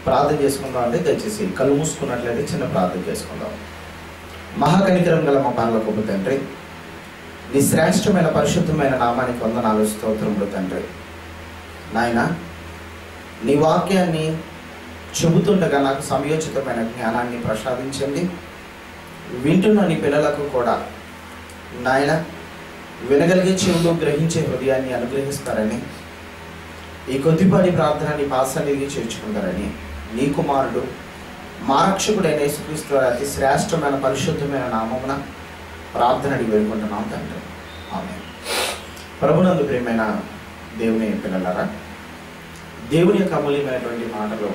ప్రార్థన చేసుకుందాం అంటే దయచేసి కళ్ళు మూసుకున్నట్లయితే చిన్న ప్రార్థన చేసుకుందాం మహాకనికరం గల మా పనులకు తండ్రి నీ శ్రేష్టమైన పరిశుద్ధమైన నామానికి వందనాలు స్తోత్రములు తండ్రి నాయన నీ వాక్యాన్ని చెబుతుండగా నాకు సమయోచితమైన జ్ఞానాన్ని ప్రసాదించండి వింటున్న నీ పిల్లలకు కూడా నాయన వినగలిగే చెవులు గ్రహించే హృదయాన్ని అనుగ్రహిస్తారని ఈ కొద్దిపాటి ప్రార్థన నీ పాసన్నిధికి చేర్చుకుంటారని నీ కుమారుడు మా రక్షకుడైన యేసుక్రీస్తు వారి అతి శ్రేష్టమైన పరిశుద్ధమైన నామమున ప్రార్థన అడిగి వేడుకుంటున్నాం తండ్రి ఆమె ప్రభునందు ప్రియమైన దేవుని పిల్లలరా దేవుని యొక్క అమూల్యమైనటువంటి మాటలు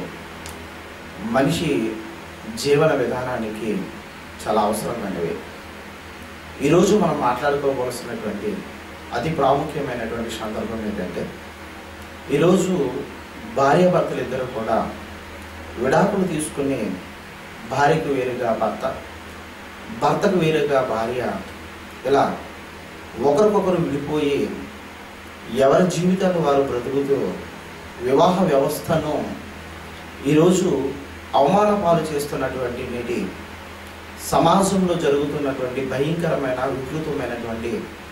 మనిషి జీవన విధానానికి చాలా అవసరమైనవి ఈరోజు మనం మాట్లాడుకోవలసినటువంటి అతి ప్రాముఖ్యమైనటువంటి సందర్భం ఏంటంటే ఈరోజు భార్యాభర్తలు ఇద్దరు కూడా విడాకులు తీసుకుని భార్యకు వేరుగా భర్త భర్తకు వేరుగా భార్య ఇలా ఒకరికొకరు విడిపోయి ఎవరి జీవితాన్ని వారు బ్రతుకుతూ వివాహ వ్యవస్థను ఈరోజు అవమాన పాలు చేస్తున్నటువంటి నేటి సమాజంలో జరుగుతున్నటువంటి భయంకరమైన వికృతమైనటువంటి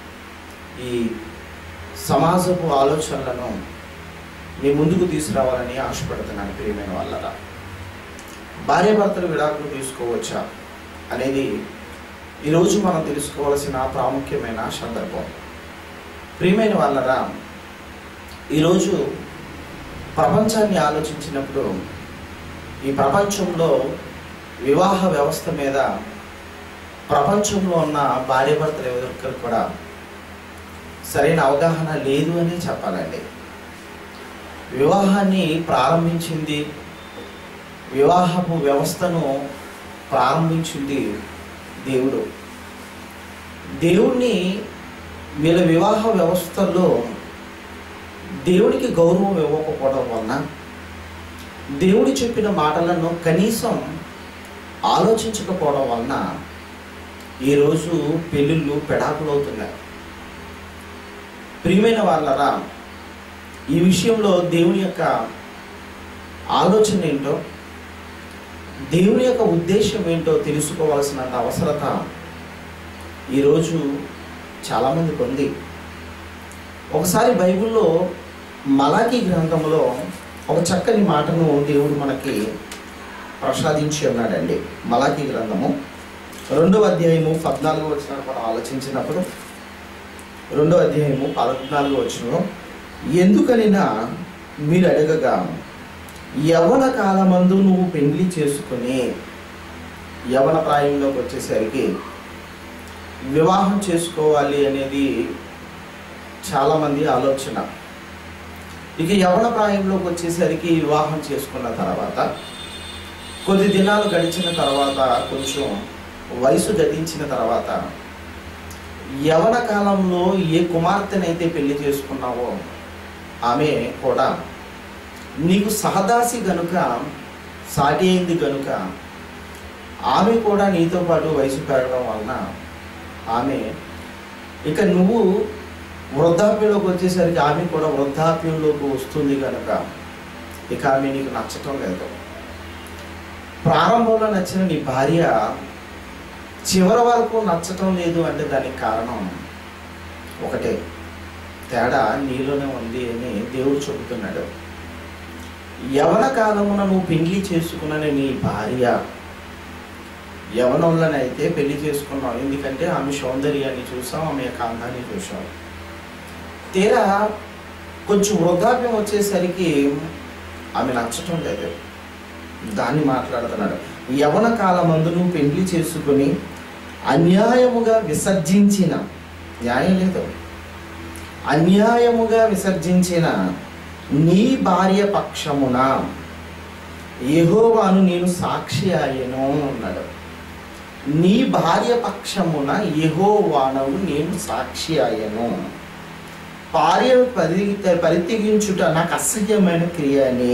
ఈ సమాజపు ఆలోచనలను మీ ముందుకు తీసుకురావాలని ఆశపడుతున్నాను ప్రియమైన వాళ్ళరా భార్యాభర్తలు విడాకులు తీసుకోవచ్చా అనేది ఈరోజు మనం తెలుసుకోవాల్సిన ప్రాముఖ్యమైన సందర్భం ప్రియమైన వాళ్ళరా ఈరోజు ప్రపంచాన్ని ఆలోచించినప్పుడు ఈ ప్రపంచంలో వివాహ వ్యవస్థ మీద ప్రపంచంలో ఉన్న భార్యాభర్తలు ఎవరికీ కూడా సరైన అవగాహన లేదు అని చెప్పాలండి వివాహాన్ని ప్రారంభించింది వివాహపు వ్యవస్థను ప్రారంభించింది దేవుడు దేవుణ్ణి వీళ్ళ వివాహ వ్యవస్థలో దేవుడికి గౌరవం ఇవ్వకపోవడం వలన దేవుడు చెప్పిన మాటలను కనీసం ఆలోచించకపోవడం వలన ఈరోజు పెళ్ళిళ్ళు పెడాకులవుతున్నాయి ప్రియమైన వాళ్ళరా ఈ విషయంలో దేవుని యొక్క ఆలోచన ఏంటో దేవుని యొక్క ఉద్దేశం ఏంటో తెలుసుకోవాల్సిన అవసరత ఈరోజు చాలామందికి ఉంది ఒకసారి బైబిల్లో మలాకి గ్రంథంలో ఒక చక్కని మాటను దేవుడు మనకి ప్రసాదించి ఉన్నాడండి మలాకి గ్రంథము రెండవ అధ్యాయము పద్నాలుగు వచ్చిన మనం ఆలోచించినప్పుడు రెండో అధ్యాయము పద్నాలుగు వచ్చిన ఎందుకనినా మీరు అడగగా యవన కాలమందు నువ్వు పెండ్లి చేసుకుని యవన ప్రాయంలోకి వచ్చేసరికి వివాహం చేసుకోవాలి అనేది చాలామంది ఆలోచన ఇక యవన ప్రాయంలోకి వచ్చేసరికి వివాహం చేసుకున్న తర్వాత కొద్ది దినాలు గడిచిన తర్వాత కొంచెం వయసు గతించిన తర్వాత యవన కాలంలో ఏ కుమార్తెనైతే పెళ్లి చేసుకున్నావో ఆమె కూడా నీకు సహదాసి గనుక సాటి అయింది గనుక ఆమె కూడా నీతో పాటు వయసు పెరగడం వలన ఆమె ఇక నువ్వు వృద్ధాప్యంలోకి వచ్చేసరికి ఆమె కూడా వృద్ధాప్యంలోకి వస్తుంది కనుక ఇక ఆమె నీకు నచ్చటం లేదు ప్రారంభంలో నచ్చిన నీ భార్య చివరి వరకు నచ్చటం లేదు అంటే దానికి కారణం ఒకటే తేడా నీలోనే ఉంది అని దేవుడు చెబుతున్నాడు యవన కాలమున నువ్వు పెళ్లి చేసుకున్న నీ భార్య యవనంలోనైతే పెళ్లి చేసుకున్నావు ఎందుకంటే ఆమె సౌందర్యాన్ని చూసాం ఆమె యొక్క అందాన్ని చూసాం తీరా కొంచెం వృద్ధాప్యం వచ్చేసరికి ఆమె నచ్చటం లేదు దాన్ని మాట్లాడుతున్నాడు యవన కాలమందు నువ్వు పెళ్లి చేసుకుని అన్యాయముగా విసర్జించిన న్యాయం లేదు అన్యాయముగా విసర్జించిన నీ భార్య పక్షమున యెహోవాను నేను సాక్షి అయ్యను అన్నాడు నీ భార్య పక్షమున యెహోవానవు నేను సాక్షి అయ్యను భార్య పరి పరిత్యగించుట నాకు అసహ్యమైన క్రియ అని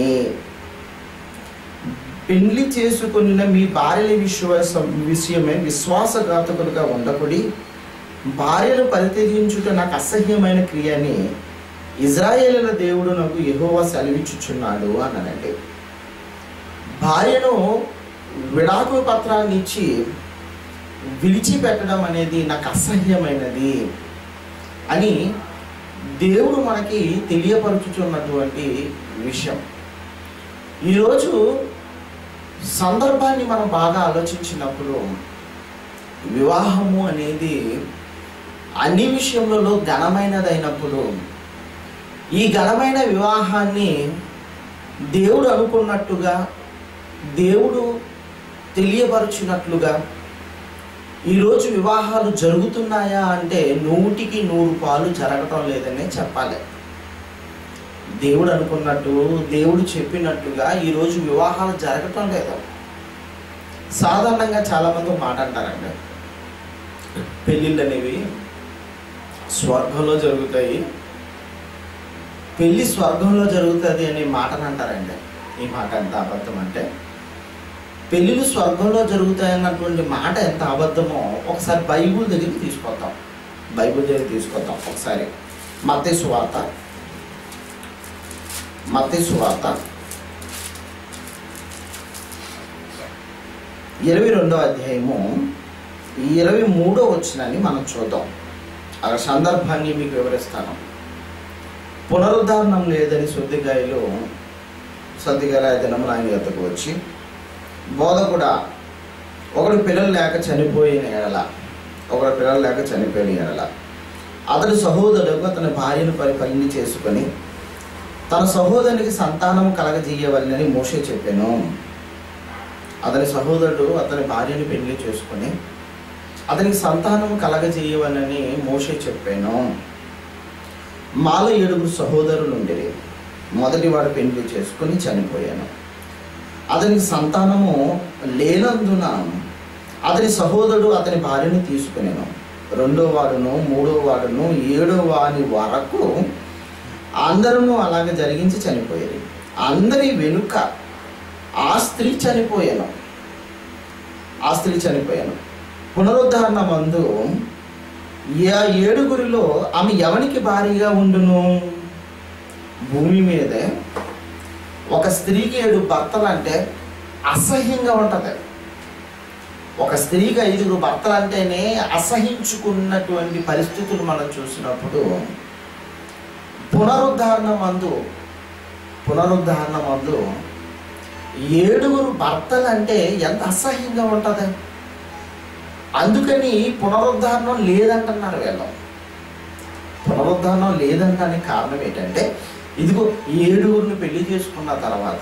పెళ్లి చేసుకున్న మీ భార్యల విశ్వాసం విషయమే విశ్వాసఘాతకులుగా ఉండకుడి భార్యను పరిత్యజించుట నాకు అసహ్యమైన క్రియ అని ఇజ్రాయేలుల దేవుడు నాకు యెహోవా సెలవిచ్చుచున్నాడు అన్నానండి భార్యను విడాకుల పత్రాన్ని ఇచ్చి విడిచిపెట్టడం అనేది నాకు అసహ్యమైనది అని దేవుడు మనకి తెలియపరుచుతున్నటువంటి విషయం ఈరోజు సందర్భాన్ని మనం బాగా ఆలోచించినప్పుడు వివాహము అనేది అన్ని విషయములలో ఘనమైనదైనప్పుడు ఈ ఘనమైన వివాహాన్ని దేవుడు అనుకున్నట్టుగా దేవుడు తెలియపరుచినట్లుగా ఈరోజు వివాహాలు జరుగుతున్నాయా అంటే నూటికి నూరు పాలు జరగటం లేదనే చెప్పాలి దేవుడు అనుకున్నట్టు దేవుడు చెప్పినట్టుగా ఈరోజు వివాహాలు జరగటం లేదు సాధారణంగా చాలామంది ఒక మాట అంటారండి పెళ్ళిళ్ళు అనేవి స్వర్గంలో జరుగుతాయి పెళ్ళి స్వర్గంలో జరుగుతుంది అనే మాటను అంటారండి ఈ మాట ఎంత అబద్ధం అంటే పెళ్ళిళ్ళు స్వర్గంలో జరుగుతాయన్నటువంటి మాట ఎంత అబద్ధమో ఒకసారి బైబుల్ దగ్గరికి తీసుకొద్దాం బైబుల్ దగ్గరికి తీసుకొద్దాం ఒకసారి మత్తే సువార్త మత్తే సువార్త ఇరవై రెండో అధ్యాయము ఇరవై మూడో వచ్చినని మనం చూద్దాం ఆ సందర్భాన్ని మీకు వివరిస్తాను పునరుద్ధారణం లేదని శుద్ధిగాయలు సర్దిగాల దినములు ఆయన వద్దకు వచ్చి బోధ కూడా ఒకడు పిల్లలు లేక చనిపోయిన ఎడల ఒకడు పిల్లలు లేక చనిపోయిన ఎడల అతడి సహోదరుడు అతని భార్యను పరి పని చేసుకొని తన సహోదరునికి సంతానం కలగజేయవలనని మోషే చెప్పాను అతని సహోదరుడు అతని భార్యని పెళ్లి చేసుకొని అతనికి సంతానం కలగజేయవలని మోషే చెప్పాను మాలో ఏడుగురు సహోదరులు ఉండేవి మొదటి వాడు పెళ్లి చేసుకుని చనిపోయాను అతనికి సంతానము లేనందున అతని సహోదరుడు అతని భార్యను తీసుకునేను రెండో వాడును మూడో వాడును ఏడో వాని వరకు అందరూ అలాగే జరిగించి చనిపోయేది అందరి వెనుక ఆ స్త్రీ చనిపోయాను ఆ స్త్రీ చనిపోయాను పునరుద్ధరణ మందు ఆ ఏడుగురిలో ఆమె ఎవనికి భారీగా ఉండును భూమి మీదే ఒక స్త్రీకి ఏడు భర్తలు అంటే అసహ్యంగా ఉంటుంది ఒక స్త్రీకి ఐదుగురు భర్తలు అంటేనే అసహించుకున్నటువంటి పరిస్థితులు మనం చూసినప్పుడు పునరుద్ధరణ మందు పునరుద్ధరణ మందు ఏడుగురు భర్తలు అంటే ఎంత అసహ్యంగా ఉంటుంది అందుకని పునరుద్ధరణం లేదంటున్నారు వీళ్ళు పునరుద్ధరణం లేదనడానికి కారణం ఏంటంటే ఇదిగో ఏడుగురిని పెళ్లి చేసుకున్న తర్వాత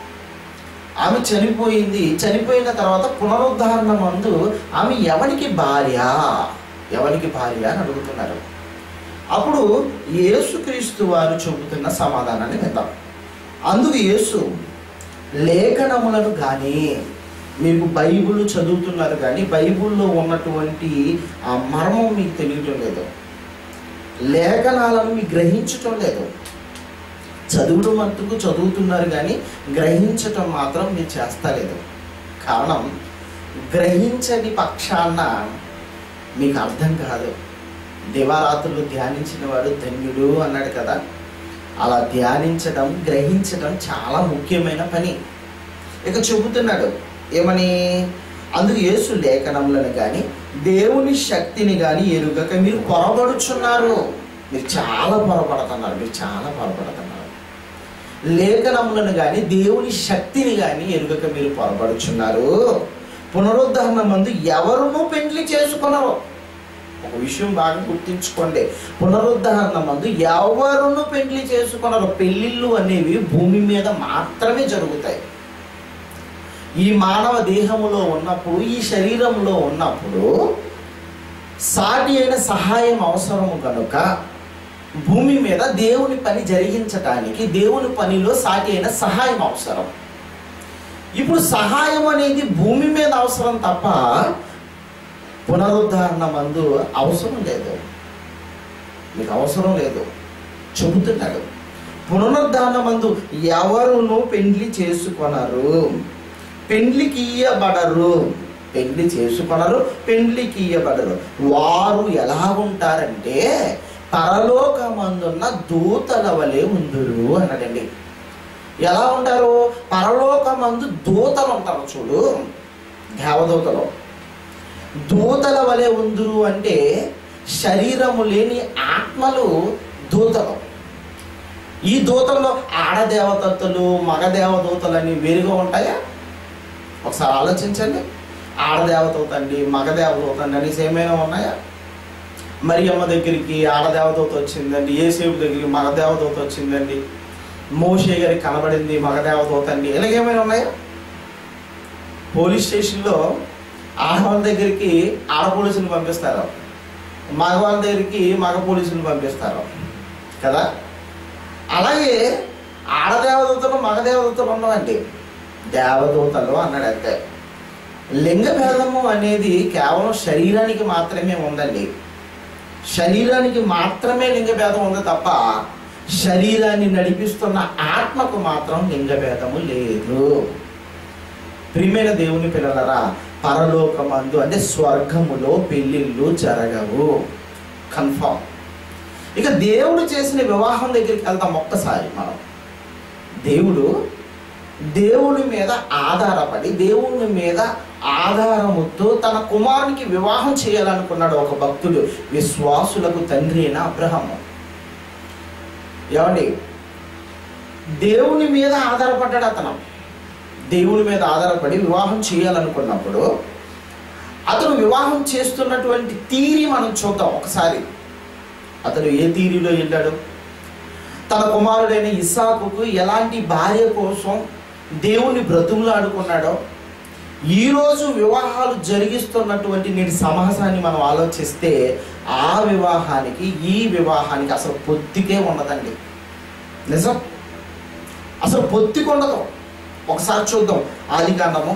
ఆమె చనిపోయింది చనిపోయిన తర్వాత పునరుద్ధరణ మందు ఆమె ఎవరికి భార్య ఎవరికి భార్య అని అడుగుతున్నారు అప్పుడు యేసుక్రీస్తు వారు చెబుతున్న సమాధానాన్ని విందాం అందుకు యేసు లేఖనములను కానీ మీకు బైబిల్ చదువుతున్నారు కానీ బైబిల్లో ఉన్నటువంటి ఆ మర్మం మీకు తెలియటం లేదు లేఖనాలను మీకు గ్రహించటం లేదు చదువుడు మట్టుకు చదువుతున్నారు కానీ గ్రహించటం మాత్రం మీరు చేస్తలేదు కారణం గ్రహించని పక్షాన మీకు అర్థం కాదు దివారాత్రులు ధ్యానించిన వాడు ధన్యుడు అన్నాడు కదా అలా ధ్యానించడం గ్రహించడం చాలా ముఖ్యమైన పని ఇక చెబుతున్నాడు ఏమని అందుకు యేసు లేఖనములను కానీ దేవుని శక్తిని కానీ ఎరుగక మీరు పొరబడుచున్నారు మీరు చాలా పొరపడుతున్నారు మీరు చాలా పొరపడుతున్నారు లేఖనములను కానీ దేవుని శక్తిని కానీ ఎరుగక మీరు పొరపడుచున్నారు పునరుద్ధరణ మందు ఎవరును పెండ్లి చేసుకున్నారు ఒక విషయం బాగా గుర్తుంచుకోండి పునరుద్ధరణ మందు ఎవరును పెండ్లి చేసుకున్నారు పెళ్ళిళ్ళు అనేవి భూమి మీద మాత్రమే జరుగుతాయి ఈ మానవ దేహములో ఉన్నప్పుడు ఈ శరీరంలో ఉన్నప్పుడు సాటి అయిన సహాయం అవసరము కనుక భూమి మీద దేవుని పని జరిగించటానికి దేవుని పనిలో సాటి అయిన సహాయం అవసరం ఇప్పుడు సహాయం అనేది భూమి మీద అవసరం తప్ప పునరుద్ధరణ మందు అవసరం లేదు మీకు అవసరం లేదు చెబుతున్నాడు పునరుద్ధరణ మందు ఎవరును పెండ్లి చేసుకొనరు పెండ్లికి ఇయ్యబడరు పెండ్లి చేసుకొనరు పెండ్లికి ఇయ్యబడరు వారు ఎలా ఉంటారంటే పరలోకమందున్న దూతల వలె ఉందురు అన్నాడండి ఎలా ఉంటారు పరలోకమందు దూతలు ఉంటారు చూడు దేవదూతలు దూతల వలె ఉందురు అంటే శరీరము లేని ఆత్మలు దూతలు ఈ దూతల్లో ఆడదేవదూతలు మగ దేవదూతలు అని వేరుగా ఉంటాయా ఒకసారి ఆలోచించండి ఆడదేవదూత అండి మగ దేవదూత అండి అనేసి ఏమైనా ఉన్నాయా మరియమ్మ దగ్గరికి ఆడదేవదూత వచ్చిందండి ఏసేపు దగ్గరికి మగ దేవదూత వచ్చిందండి మోషే గారికి కనబడింది మగ దేవదూత అండి ఇలాగేమైనా ఉన్నాయా పోలీస్ స్టేషన్లో ఆడవాళ్ళ దగ్గరికి ఆడ పోలీసులు పంపిస్తారు మగవాళ్ళ దగ్గరికి మగ పోలీసులు పంపిస్తారు కదా అలాగే ఆడదేవదూతలు మగ దేవదూతలు ఉండవండి దేవదూతలు అన్నాడు అంతే లింగ భేదము అనేది కేవలం శరీరానికి మాత్రమే ఉందండి శరీరానికి మాత్రమే లింగ భేదం ఉంది తప్ప శరీరాన్ని నడిపిస్తున్న ఆత్మకు మాత్రం లింగ భేదము లేదు ప్రియమైన దేవుని పిల్లలరా పరలోకమందు అంటే స్వర్గములో పెళ్ళిళ్ళు జరగవు కన్ఫామ్ ఇక దేవుడు చేసిన వివాహం దగ్గరికి వెళ్తాం ఒక్కసారి మనం దేవుడు దేవుని మీద ఆధారపడి దేవుని మీద ఆధారముతో తన కుమారునికి వివాహం చేయాలనుకున్నాడు ఒక భక్తుడు విశ్వాసులకు తండ్రి అయిన అబ్రహము ఏమండి దేవుని మీద ఆధారపడ్డాడు అతను దేవుని మీద ఆధారపడి వివాహం చేయాలనుకున్నప్పుడు అతను వివాహం చేస్తున్నటువంటి తీరి మనం చూద్దాం ఒకసారి అతను ఏ తీరిలో వెళ్ళాడు తన కుమారుడైన ఇస్సాకుకు ఎలాంటి భార్య కోసం దేవుణ్ణి బ్రతుములాడుకున్నాడో ఈరోజు వివాహాలు జరిగిస్తున్నటువంటి నేటి సమాజాన్ని మనం ఆలోచిస్తే ఆ వివాహానికి ఈ వివాహానికి అసలు పొత్తికే ఉండదండి నిజం అసలు పొత్తికి ఉండదు ఒకసారి చూద్దాం ఆది కాండము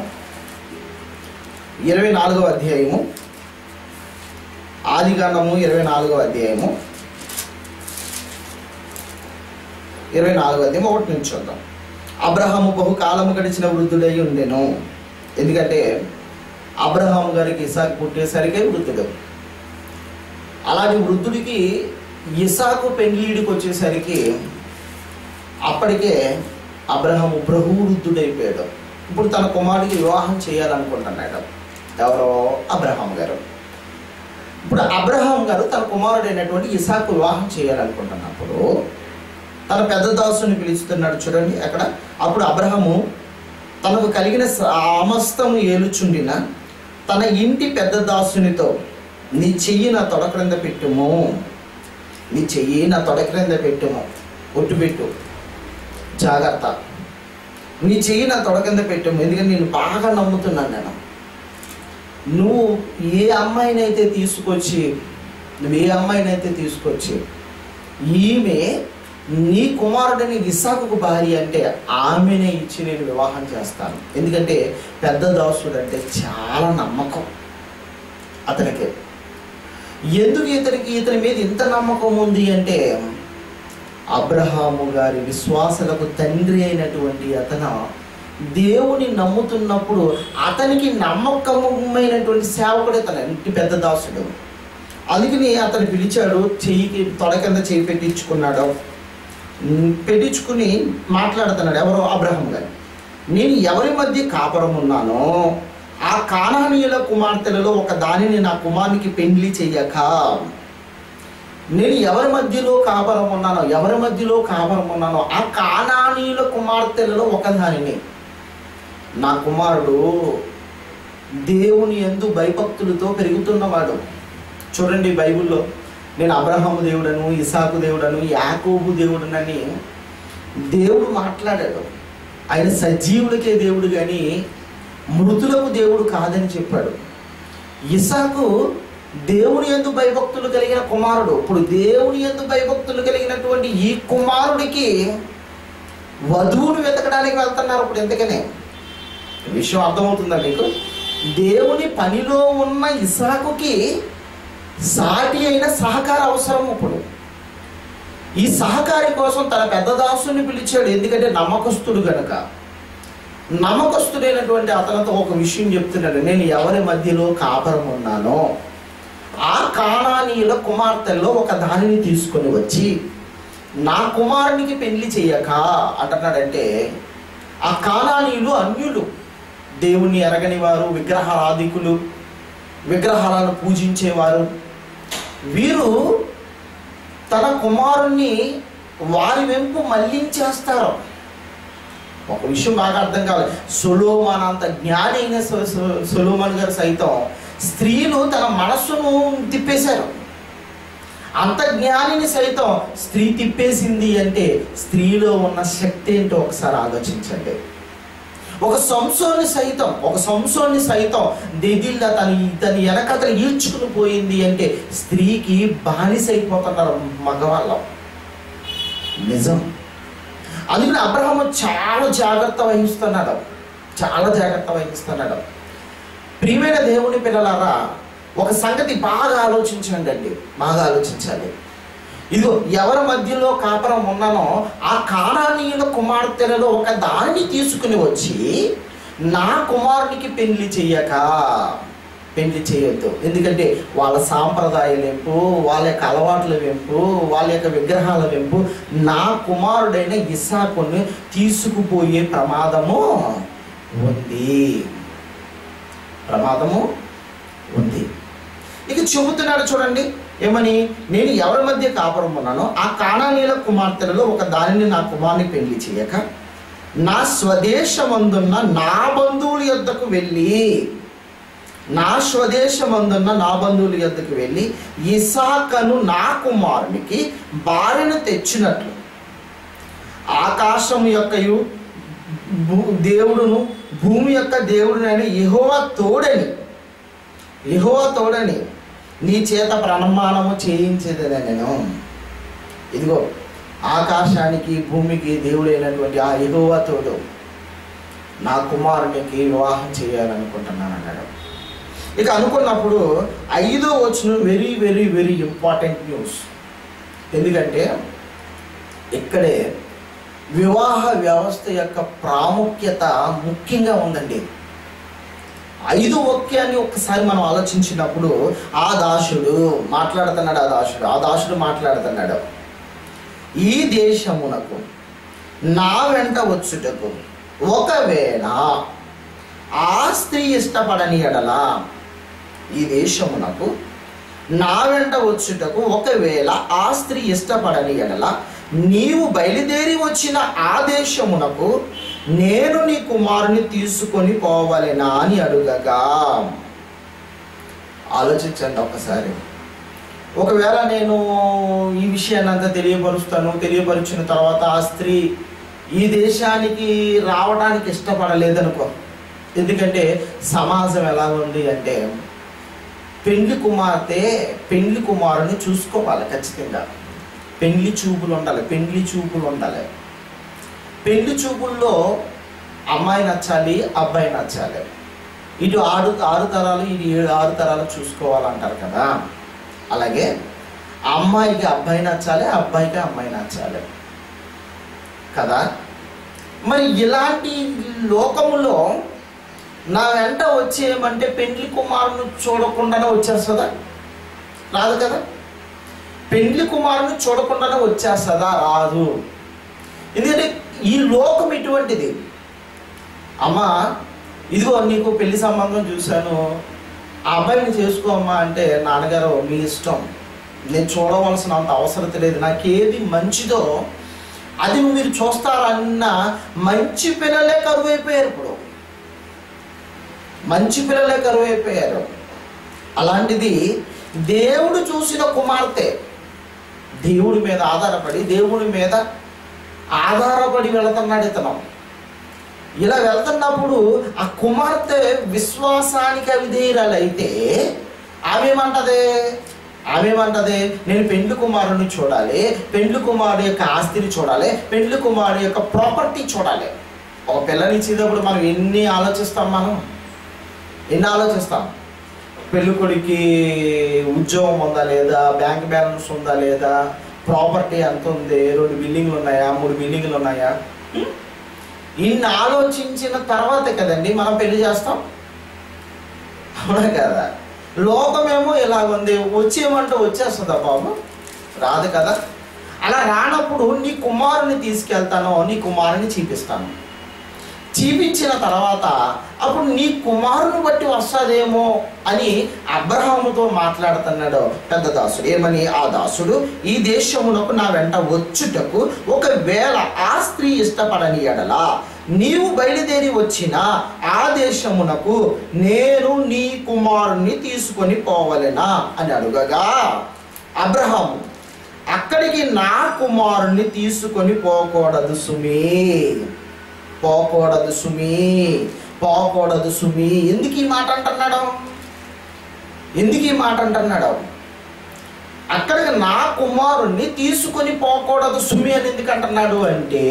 ఇరవై నాలుగవ అధ్యాయము ఆది కాండము ఇరవై నాలుగవ అధ్యాయము ఇరవై నాలుగవ అధ్యాయం ఒకటి నుంచి చూద్దాం అబ్రహాము బహుకాలము గడిచిన వృద్ధుడై ఉండెను ఎందుకంటే అబ్రహాం గారికి ఇసాకు పుట్టేసరికే వృద్ధుడు అలాంటి వృద్ధుడికి ఇసాకు పెండ్లీడికి వచ్చేసరికి అప్పటికే అబ్రహాము ప్రభు వృద్ధుడైపోయాడు ఇప్పుడు తన కుమారుడికి వివాహం చేయాలనుకుంటున్నాడు ఎవరో అబ్రహాం గారు ఇప్పుడు అబ్రహాం గారు తన కుమారుడైనటువంటి ఇసాకు వివాహం చేయాలనుకుంటున్నప్పుడు తన పెద్ద దాసుని పిలుస్తున్నాడు చూడండి అక్కడ అప్పుడు అబ్రహము తనకు కలిగిన సమస్తము ఏలుచుండిన తన ఇంటి పెద్ద దాసునితో నీ చెయ్యి నా తొడ క్రింద పెట్టుము నీ చెయ్యి నా తొడ క్రింద పెట్టుము ఒట్టు పెట్టు జాగ్రత్త నీ చెయ్యి నా తొడ కింద పెట్టుము ఎందుకంటే నేను బాగా నమ్ముతున్నాను నేను నువ్వు ఏ అమ్మాయినైతే తీసుకొచ్చి నువ్వు ఏ అమ్మాయినైతే తీసుకొచ్చి ఈమె నీ కుమారుడిని ఇసాకుకు భార్య అంటే ఆమెనే ఇచ్చి నేను వివాహం చేస్తాను ఎందుకంటే పెద్ద దాసుడు అంటే చాలా నమ్మకం అతనికి ఎందుకు ఇతనికి ఇతని మీద ఇంత నమ్మకం ఉంది అంటే అబ్రహాము గారి విశ్వాసులకు తండ్రి అయినటువంటి అతను దేవుని నమ్ముతున్నప్పుడు అతనికి నమ్మకమైనటువంటి సేవకుడు ఇతను ఇంటి పెద్ద దాసుడు అందుకని అతను పిలిచాడు చెయ్యికి తొడ కింద చెయ్యి పెట్టించుకున్నాడు ఉమ్, పెట్టించుకుని మాట్లాడుతున్నాడు ఎవరో అబ్రహం గారు నేను ఎవరి మధ్య కాపురం ఉన్నానో ఆ కానానీయుల కుమార్తెలలో ఒక దానిని నా కుమారునికి పెండ్లి చెయ్యక నేను ఎవరి మధ్యలో కాపురం ఉన్నానో ఎవరి మధ్యలో కాపురం ఉన్నానో ఆ కానానీయుల కుమార్తెలలో ఒక దానిని నా కుమారుడు దేవుని ఎందు భయభక్తులతో పెరుగుతున్నవాడు చూడండి బైబిల్లో నేను అబ్రహాము దేవుడను ఇసాకు దేవుడను యాకోబు దేవుడనని దేవుడు మాట్లాడాడు ఆయన సజీవులకే దేవుడు కానీ మృతులకు దేవుడు కాదని చెప్పాడు ఇసాకు దేవుని ఎందు భయభక్తులు కలిగిన కుమారుడు ఇప్పుడు దేవుని ఎందు భయభక్తులు కలిగినటువంటి ఈ కుమారుడికి వధువును వెతకడానికి వెళ్తున్నారు ఇప్పుడు ఎందుకనే ఈ విషయం అర్థమవుతుందా మీకు దేవుని పనిలో ఉన్న ఇసాకుకి సాటి అయిన సహకార అవసరం ఇప్పుడు ఈ సహకారి కోసం తన పెద్ద దాసుని పిలిచాడు ఎందుకంటే నమ్మకస్తుడు గనక నమ్మకస్తుడైనటువంటి అతనితో ఒక విషయం చెప్తున్నాడు నేను ఎవరి మధ్యలో కాపురం ఉన్నానో ఆ కానానీయుల కుమార్తెల్లో ఒక దానిని తీసుకొని వచ్చి నా కుమారునికి పెళ్లి చేయక అంటున్నాడంటే ఆ కానానీయులు అన్యులు దేవుణ్ణి ఎరగని వారు విగ్రహారాధికులు విగ్రహాలను పూజించేవారు వీరు తన కుమారుణ్ణి వారి వెంపు మళ్ళించేస్తారు ఒక విషయం బాగా అర్థం కావాలి సొలోమాన్ అంత జ్ఞాని అయిన సొ- సొ- సొలోమాన్ గారు సైతం స్త్రీలు తన మనస్సును తిప్పేశారు అంత జ్ఞానిని సైతం స్త్రీ తిప్పేసింది అంటే స్త్రీలో ఉన్న శక్తి ఏంటో ఒకసారి ఆలోచించండి ఒక సంసోని సైతం ఒక సంసోని సైతం దిదిల్ల తను తన వెనకతను ఈడ్చుకుని పోయింది అంటే స్త్రీకి బానిసైపోతున్నారు మగవాళ్ళం నిజం అందుకని అబ్రహం చాలా జాగ్రత్త వహిస్తున్నాడు చాలా జాగ్రత్త వహిస్తున్నాడు ప్రియమైన దేవుని పిల్లలారా ఒక సంగతి బాగా ఆలోచించండి అండి బాగా ఆలోచించాలి ఇదిగో ఎవరి మధ్యలో కాపురం ఉన్నానో ఆ కానానీయుల కుమార్తెలలో ఒక దానిని తీసుకుని వచ్చి నా కుమారునికి పెళ్లి చెయ్యక పెళ్లి చేయొద్దు ఎందుకంటే వాళ్ళ సాంప్రదాయాల వెంపు వాళ్ళ యొక్క అలవాట్ల వెంపు వాళ్ళ యొక్క విగ్రహాల వెంపు నా కుమారుడైన ఇస్సాకుని తీసుకుపోయే ప్రమాదము ఉంది ప్రమాదము ఉంది ఇక చెబుతున్నాడు చూడండి ఏమని నేను ఎవరి మధ్య కాపురం ఉన్నానో ఆ కాణానీల కుమార్తెలలో ఒక దానిని నా కుమారుని పెళ్లి చేయక నా స్వదేశమందున్న నా బంధువుల యొద్దకు వెళ్ళి నా స్వదేశమందున్న నా బంధువుల యొద్దకు వెళ్ళి ఇసాకను నా కుమారునికి భార్యను తెచ్చినట్లు ఆకాశం యొక్కయు భూ- దేవుడును భూమి యొక్క దేవుడునైన యెహోవా తోడని యెహోవా తోడని నీ చేత ప్రమాణము చేయించేదని నేను ఇదిగో ఆకాశానికి భూమికి దేవుడైనటువంటి ఆ యెహోవా తోడు నా కుమారునికి వివాహం చేయాలనుకుంటున్నాను అన్నాడు ఇక అనుకున్నప్పుడు ఐదో వచ్చిన very very very important news ఎందుకంటే ఇక్కడే వివాహ వ్యవస్థ యొక్క ప్రాముఖ్యత ముఖ్యంగా ఉందండి ఐదు వాక్యాన్ని ఒక్కసారి మనం ఆలోచించినప్పుడు ఆ దాసుడు మాట్లాడుతున్నాడు ఆ దాసుడు ఆ దాసుడు మాట్లాడుతున్నాడు ఈ దేశమునకు నా వెంట వచ్చుటకు ఒకవేళ ఆ స్త్రీ ఇష్టపడని ఎడల ఈ దేశమునకు నా వెంట వచ్చుటకు ఒకవేళ ఆ స్త్రీ ఇష్టపడని ఎడల నీవు బయలుదేరి వచ్చిన ఆ దేశమునకు నేను నీ కుమారుని తీసుకొని పోవలెనా అని అడుగగా ఆలోచించండి ఒకసారి ఒకవేళ నేను ఈ విషయాన్ని అంతా తెలియపరుస్తాను తెలియపరిచిన తర్వాత ఆ స్త్రీ ఈ దేశానికి రావడానికి ఇష్టపడలేదనుకో ఎందుకంటే సమాజం ఎలా ఉంది అంటే పెండ్లి కుమార్తె పెండ్లి కుమారుని చూసుకోవాలి ఖచ్చితంగా పెండ్లి చూపులు ఉండాలి పెండ్లి చూపులు ఉండాలి పెండ్లి చూపుల్లో అమ్మాయి నచ్చాలి అబ్బాయి నచ్చాలి ఇటు ఆరు ఆరు తరాలు ఇటు ఏడు ఆరు తరాలు చూసుకోవాలంటారు కదా అలాగే అమ్మాయికి అబ్బాయి నచ్చాలి అబ్బాయికి అమ్మాయి నచ్చాలి కదా మరి ఇలాంటి లోకములో నా వెంట వచ్చేయమంటే పెండ్లి కుమారుని చూడకుండానే వచ్చేస్తుందా రాదు కదా పెండ్లి కుమారుని చూడకుండానే వచ్చేస్తుందా రాదు ఎందుకంటే ఈ లోకం ఇటువంటిది అమ్మా ఇదిగో నీకు పెళ్లి సంబంధం చూశాను ఆ అబ్బాయిని చేసుకోమ్మా అంటే నాన్నగారు మీ ఇష్టం నేను చూడవలసిన అంత అవసరం లేదు నాకేది మంచిదో అది మీరు చూస్తారన్న మంచి పిల్లలే కరువైపోయారు ఇప్పుడు మంచి పిల్లలే కరువైపోయారు అలాంటిది దేవుడు చూసిన కుమార్తె దేవుడి మీద ఆధారపడి దేవుడి మీద ఆధారపడి వెళుతున్నాడు ఇతను ఇలా వెళ్తున్నప్పుడు ఆ కుమార్తె విశ్వాసానికి అవిధేయురాలైతే ఆమెమంటది ఆమెమంటది నేను పెండ్లి కుమారుని చూడాలి పెండ్లి కుమారుడు యొక్క ఆస్తిని చూడాలి పెండ్లి కుమారుడు యొక్క ప్రాపర్టీ చూడాలి ఒక పిల్లని ఇచ్చేటప్పుడు మనం ఎన్ని ఆలోచిస్తాం మనం ఎన్ని ఆలోచిస్తాం పెళ్లి కొడుకి ఉద్యోగం ఉందా లేదా బ్యాంక్ బ్యాలెన్స్ ఉందా లేదా ప్రాపర్టీ ఎంత ఉంది రెండు బిల్డింగ్లు ఉన్నాయా మూడు బిల్డింగ్లు ఉన్నాయా హ్మ్? ఇన్ని ఆలోచించిన తర్వాతే కదండి మనం పెళ్లి చేస్తాం అవునా కదా లోకమేమో ఇలాగుంది వచ్చేమంటే వచ్చేస్తుందా బాబు రాదు కదా అలా రానప్పుడు నీ కుమారుని తీసుకెళ్తాను నీ కుమారుని చూపిస్తాను జీవించిన తర్వాత అప్పుడు నీ కుమారుని బట్టి వస్తాదేమో అని అబ్రహాముతో మాట్లాడుతున్నాడు పెద్ద దాసుడు ఏమని ఆ దాసుడు ఈ దేశమునకు నా వెంట వచ్చుటకు ఒకవేళ ఆ స్త్రీ ఇష్టపడని ఎడలా నీవు బయలుదేరి వచ్చిన ఆ దేశమునకు నేను నీ కుమారుణ్ణి తీసుకొని పోవలెనా అని అడుగగా అబ్రహాము అక్కడికి నా కుమారుణ్ణి తీసుకొని పోకూడదు సుమీ పోకూడదు సుమి పోకూడదు సుమి ఎందుకు ఈ మాట అంటున్నాడు ఎందుకు ఈ మాట అంటున్నాడు అక్కడికి నా కుమారుణ్ణి తీసుకొని పోకూడదు సుమి అని ఎందుకు అంటున్నాడు అంటే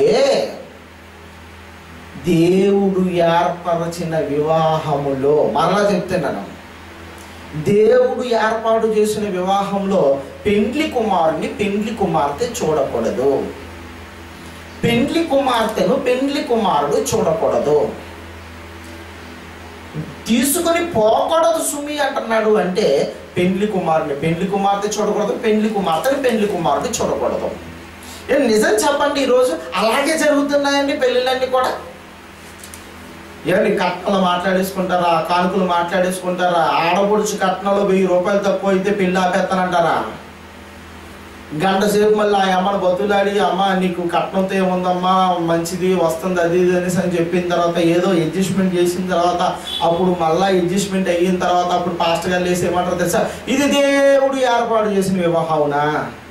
దేవుడు ఏర్పరచిన వివాహములో మరలా చెప్తున్నాను దేవుడు ఏర్పాటు చేసిన వివాహంలో పెండ్లి కుమారుని పెండ్లి కుమార్తె చూడకూడదు పెండ్లి కుమార్తెను పెండ్లి కుమారుడు చూడకూడదు తీసుకొని పోకూడదు సుమి అంటున్నాడు అంటే పెండ్లి కుమారుని పెండ్లి కుమార్తె చూడకూడదు పెండ్లి కుమార్తెని పెండ్లి కుమారుడు చూడకూడదు ఏ నిజం చెప్పండి ఈరోజు అలాగే జరుగుతున్నాయండి పెళ్ళిళ్ళన్నీ కూడా ఏమండి కట్నలు మాట్లాడేసుకుంటారా కానుకలు మాట్లాడేసుకుంటారా ఆడపడుచు కట్నంలో వెయ్యి రూపాయలు తక్కువ అయితే పెళ్ళి ఆపేస్తానంటారా గంట సేపు మళ్ళీ ఆ అమ్మని బతులాడి అమ్మ నీకు కట్నంతో ఏముందమ్మా మంచిది వస్తుంది అది ఇది అనేసి అని చెప్పిన తర్వాత ఏదో అడ్జస్ట్మెంట్ చేసిన తర్వాత అప్పుడు మళ్ళా అడ్జస్ట్మెంట్ అయిన తర్వాత అప్పుడు పాస్టర్ గారు లేసి ఏమంటారు తెలుసా ఇది దేవుడు ఏర్పాటు చేసిన వివాహమునా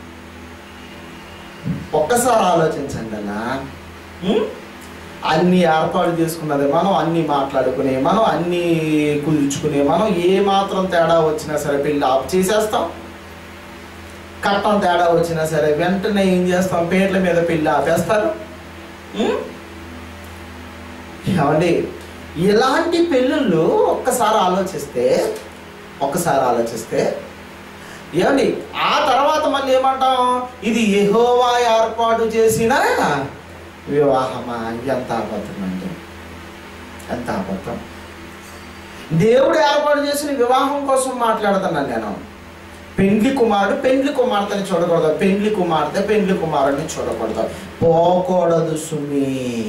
ఒక్కసారి ఆలోచించండి అన్న ఉం? అన్ని ఏర్పాటు చేసుకున్నది మనం అన్ని మాట్లాడుకునే మనం అన్ని కుదుర్చుకునే మనం ఏ మాత్రం తేడా వచ్చినా సరే పెళ్ళి ఆఫ్ చేసేస్తాం కట్టం తేడా వచ్చినా సరే వెంటనే ఏం చేస్తాం పేర్ల మీద పెళ్ళి ఆపేస్తారు ఉం? ఏమండి ఇలాంటి పెళ్ళిళ్ళు ఒక్కసారి ఆలోచిస్తే ఒక్కసారి ఆలోచిస్తే ఏమండి ఆ తర్వాత మళ్ళీ ఏమంటాం ఇది యెహోవా ఏర్పాటు చేసిన వివాహమా ఎంత అబద్ధం అండి ఎంత అబద్ధం దేవుడు ఏర్పాటు చేసిన వివాహం కోసం మాట్లాడుతున్నాను నేను పెండ్లి కుమారుడు పెండ్లి కుమార్తెని చూడకూడదు పెండ్లి కుమార్తె పెండ్లి కుమారుడిని చూడకూడదు పోకూడదు సుమి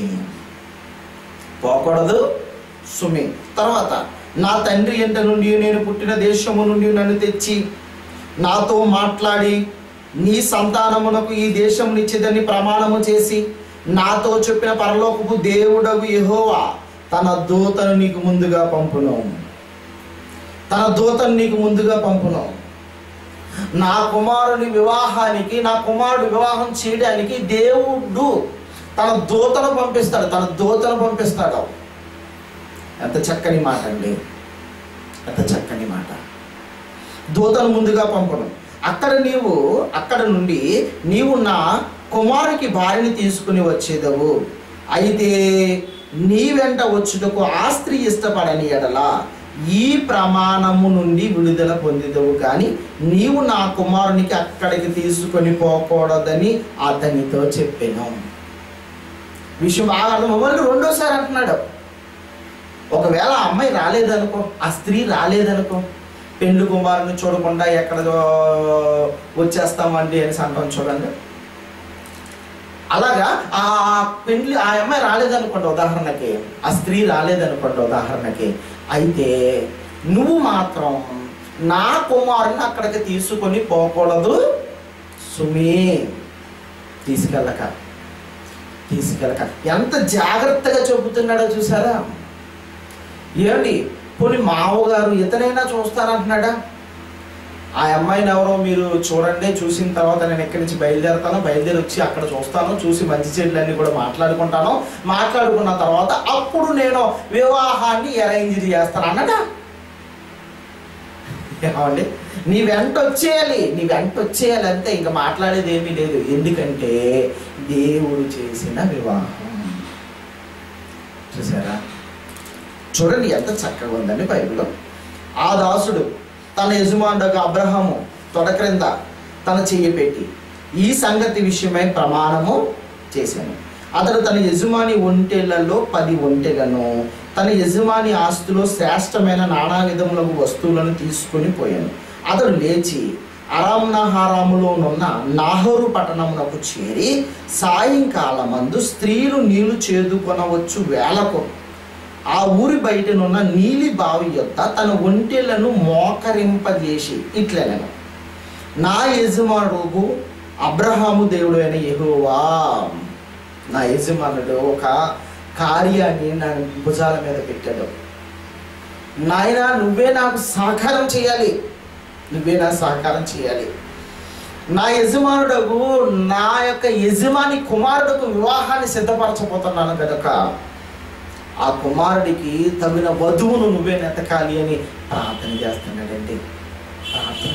పోకూడదు సుమి తర్వాత నా తండ్రి ఎంట నుండి నేను పుట్టిన దేశము నుండి నన్ను తెచ్చి నాతో మాట్లాడి నీ సంతానమునకు ఈ దేశం నిచ్చిదని ప్రమాణము చేసి నాతో చెప్పిన పరలోకపు దేవుడగు యెహోవా తన దూతను నీకు ముందుగా పంపును తన దూతను నీకు ముందుగా పంపును నా కుమారుని వివాహానికి నా కుమారుడు వివాహం చేయడానికి దేవుడు తన దూతను పంపిస్తాడు తన దూతను పంపిస్తాడు ఎంత చక్కని మాట అండి ఎంత చక్కని మాట దూతను ముందుగా పంపడం అక్కడ నీవు అక్కడ నుండి నీవు నా కుమారునికి భార్యని తీసుకుని వచ్చేదవు అయితే నీ వెంట వచ్చుటకు ఆ స్త్రీ ఇష్టపడని ఎడల ఈ ప్రమాణము నుండి విడుదల పొందిదవు కానీ నీవు నా కుమారునికి అక్కడికి తీసుకొని పోకూడదని అతనితో చెప్పాను విషయం బాగా అర్థం అవ్వాలి రెండోసారి అంటున్నాడు ఒకవేళ ఆ అమ్మాయి రాలేదనుకో ఆ స్త్రీ రాలేదనుకో పెండ్లి కుమారుని చూడకుండా ఎక్కడ వచ్చేస్తామండి అని అంటాం చూడండి అలాగా ఆ పెండ్లి ఆ అమ్మాయి రాలేదనుకోండి ఉదాహరణకి ఆ స్త్రీ రాలేదనుకోండి ఉదాహరణకి అయితే నువ్వు మాత్రం నా కుమారుని అక్కడికి తీసుకొని పోకూడదు సుమి తీసుకెళ్ళక తీసుకెళ్ళక ఎంత జాగ్రత్తగా చెబుతున్నాడో చూసారా ఏమండి పోనీ మావగారు ఇతనైనా చూస్తానంటున్నాడా ఆ అమ్మాయిని ఎవరో మీరు చూడండి చూసిన తర్వాత నేను ఎక్కడి నుంచి బయలుదేరుతాను బయలుదేరి వచ్చి అక్కడ చూస్తాను చూసి మంచి చెడులన్నీ కూడా మాట్లాడుకుంటాను మాట్లాడుకున్న తర్వాత అప్పుడు నేను వివాహాన్ని అరేంజ్ చేస్తాను అన్నడా ఏమండి నీ వెంట వచ్చేయాలి నీ వెంట వచ్చేయాలి అంతే ఇంకా మాట్లాడేది ఏమీ లేదు ఎందుకంటే దేవుడు చేసిన వివాహం చూసారా చూడండి ఎంత చక్కగా ఉందండి బైబిల్లో ఆ దాసుడు తన యజమానుడు అబ్రహాము తొడ క్రింద తన చెయ్యి పెట్టి ఈ సంగతి విషయమై ప్రమాణము చేశాను అతడు తన యజమాని ఒంటెలలో పది ఒంటెలను తన యజమాని ఆస్తిలో శ్రేష్టమైన నానా విధములకు వస్తువులను తీసుకొని పోయాను అతడు లేచి అరామ్నహారాములోనున్న నాహోరు పట్టణమునకు చేరి సాయంకాలమందు స్త్రీలు నీళ్లు చేదుకొనవచ్చు వేలకు ఆ ఊరి బయటనున్న నీలి బావి యొక్క తన ఒంటెలను మోకరింపజేసి ఇట్లనను నా యజమానుడు అబ్రహాము దేవుడు అయిన యెహోవా నా యజమానుడు ఒక కార్యాన్ని నా భుజాల మీద పెట్టాడు నాయన నువ్వే నాకు సహకారం చేయాలి నువ్వే నా సహకారం చేయాలి నా యజమానుడకు నా యొక్క యజమాని కుమారుడుకు వివాహాన్ని సిద్ధపరచబోతున్నాను కనుక ఆ కుమారుడికి తగిన వధువును నువ్వే నెతకాలి అని ప్రార్థన చేస్తున్నాడండి ప్రార్థన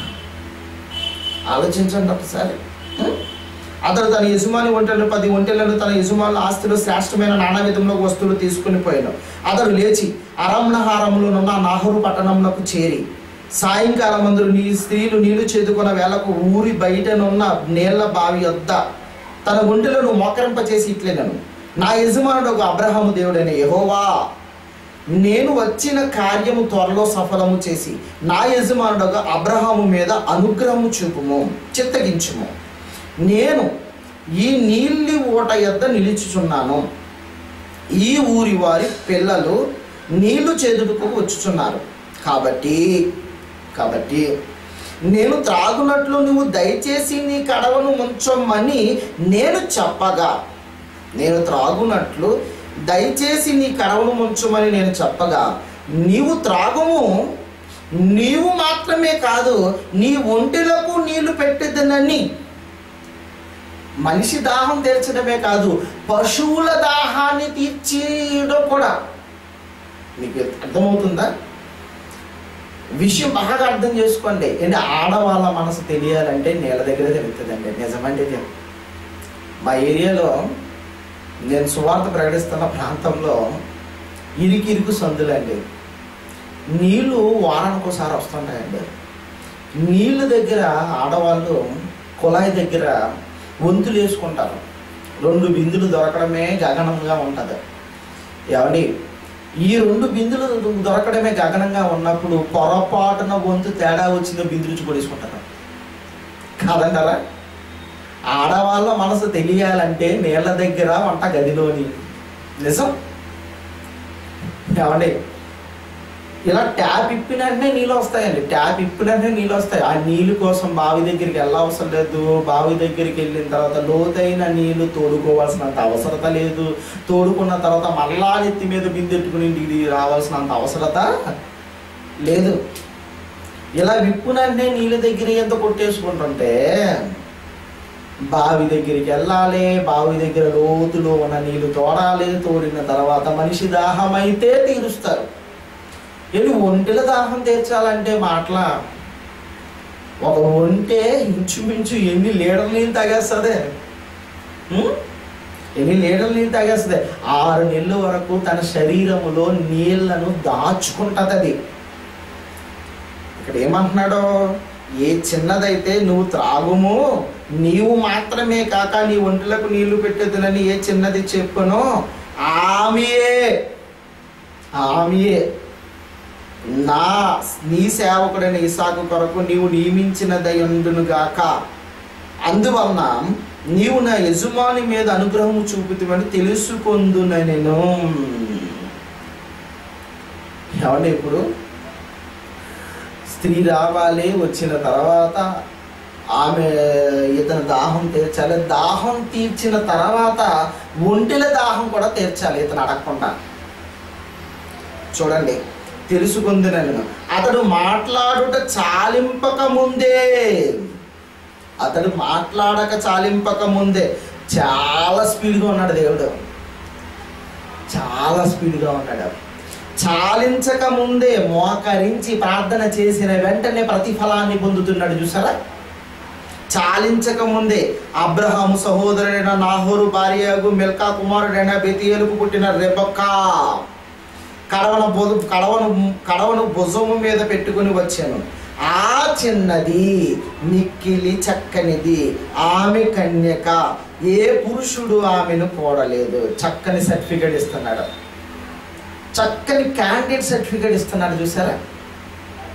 ఆలోచించండి ఒకసారి ఉం? అతడు తన యజమాని ఒంటెలను పది ఒంటెలను తన యజమానుల ఆస్తిలో శ్రేష్టమైన నానావిధంలో వస్తువులు తీసుకుని పోయాను అతడు లేచి అరంనహారములోనున్న నాహరు పట్టణంలోకి చేరి సాయంకాలం అందరూ నీ స్త్రీలు నీళ్లు చేదుకున్న వేళకు ఊరి బయటనున్న నీళ్ల బావి వద్ద తన ఒంటెలను మోకరింపచేసి ఇట్లేనను నా యజమానుడు ఒక అబ్రహాము దేవుడైన యెహోవా నేను వచ్చిన కార్యము త్వరలో సఫలము చేసి నా యజమానుడుగా అబ్రహాము మీద అనుగ్రహము చూపుము చిత్తగించుము నేను ఈ నీళ్ళి ఊట యొద్ద నిలుచుచున్నాను ఈ ఊరి వారి పిల్లలు నీళ్లు చేదుడుకు వచ్చుచున్నారు కాబట్టి కాబట్టి నేను త్రాగునట్లు నువ్వు దయచేసి నీ కడవను ముంచమని నేను చెప్పగా నేను త్రాగునట్లు దయచేసి నీ కడవను ముంచమని నేను చెప్పగా నీవు త్రాగుము నీవు మాత్రమే కాదు నీ ఒంటిలకు నీళ్లు పెట్టేదనని మనిషి దాహం తీర్చడమే కాదు పశువుల దాహాన్ని తీర్చడం కూడా మీకు అర్థమవుతుందా విషయం బాగా అర్థం చేసుకోండి ఏంటి ఆడవాళ్ళ మనసు తెలియాలంటే నీళ్ళ దగ్గర తెలుస్తుందండి నిజమండి ఇది మా ఏరియాలో నేను సువార్త ప్రకటిస్తున్న ప్రాంతంలో ఇరికి ఇరుకు సందులండి నీళ్లు వారానికి ఒకసారి వస్తుంటాయండి నీళ్ళ దగ్గర ఆడవాళ్ళు కుళాయి దగ్గర వంతులు వేసుకుంటారు రెండు బిందులు దొరకడమే గగనంగా ఉంటుంది ఏమండి ఈ రెండు బిందులు దొరకడమే గగనంగా ఉన్నప్పుడు పొరపాటున వంతు తేడా వచ్చిన బిందులు నుంచి కొడేసుకుంటారు కాదంటారా ఆడవాళ్ళ మనసు తెలియాలంటే నీళ్ళ దగ్గర వంట గదిలోని నిజం ఏమండి ఇలా ట్యాప్ ఇప్పిన వెంటనే నీళ్ళు వస్తాయండి ట్యాప్ ఇప్పిన వెంటనే నీళ్ళు వస్తాయి ఆ నీళ్ళు కోసం బావి దగ్గరికి వెళ్ళవసరం లేదు బావి దగ్గరికి వెళ్ళిన తర్వాత లోతైన నీళ్లు తోడుకోవాల్సినంత అవసరత లేదు తోడుకున్న తర్వాత మళ్ళా నెత్తి మీద బిందెట్టుకుని ఇంటికి రావాల్సినంత అవసరత లేదు ఇలా విప్పునంటే నీళ్ళ దగ్గర ఎంత కొట్టేసుకుంటుంటే బావి దగ్గరికి వెళ్ళాలి బావి దగ్గర లోతులో ఉన్న నీళ్లు తోడాలి తోడిన తర్వాత మనిషి దాహం అయితే తీరుస్తారు వెళ్ళి ఒంటెల దాహం తీర్చాలంటే మాటల ఒక ఒంటె ఇంచుమించు ఎన్ని లీటర్ నీళ్ళు తాగేస్తుంది ఉం? ఎన్ని లీటర్ నీళ్ళు తాగేస్తుంది ఆరు నెలల వరకు తన శరీరములో నీళ్లను దాచుకుంటుంది అది ఇక్కడ ఏమంటున్నాడో ఏ చిన్నదైతే నువ్వు త్రాగుము నీవు మాత్రమే కాక నీ ఒంటిలకు నీళ్లు పెట్టేదినని ఏ చిన్నది చెప్పునో ఆమెయే ఆమెయే నా నీ సేవకుడైన ఇసాకు కొరకు నీవు నియమించినదయుండును గాక అందువలన నీవు నా యజమాని మీద అనుగ్రహము చూపుతామని తెలుసుకొందున నేను ఏమండి ఇప్పుడు స్త్రీ రావాలి వచ్చిన తర్వాత ఆమె ఇతని దాహం తీర్చాలి దాహం తీర్చిన తర్వాత ఒంటిల దాహం కూడా తీర్చాలి ఇతను అడగకుండా చూడండి తెలుసుకుంది నేను అతడు మాట్లాడుట చాలింపక ముందే అతడు మాట్లాడక చాలింపక ముందే చాలా స్పీడ్గా ఉన్నాడు దేవుడు చాలా స్పీడ్గా ఉన్నాడు చాలించక ముందే మోకరించి ప్రార్థన చేసిన వెంటనే ప్రతిఫలాన్ని పొందుతున్నాడు చూసారా చాలించక ముందే అబ్రహాము సహోదరుడైన నాహోరు భార్యకు మిల్కా కుమారుడైన బెతియేలుకు పుట్టిన రెబక్కా కడవను బొ కడవను కడవను భుజము మీద పెట్టుకుని వచ్చాను ఆ చిన్నది మిక్కిలి చక్కనిది ఆమె కన్యక ఏ పురుషుడు ఆమెను కోడలేదు చక్కని సర్టిఫికేట్ ఇస్తున్నాడు చక్కని క్యాండిడేట్ సర్టిఫికేట్ ఇస్తున్నాడు చూసారా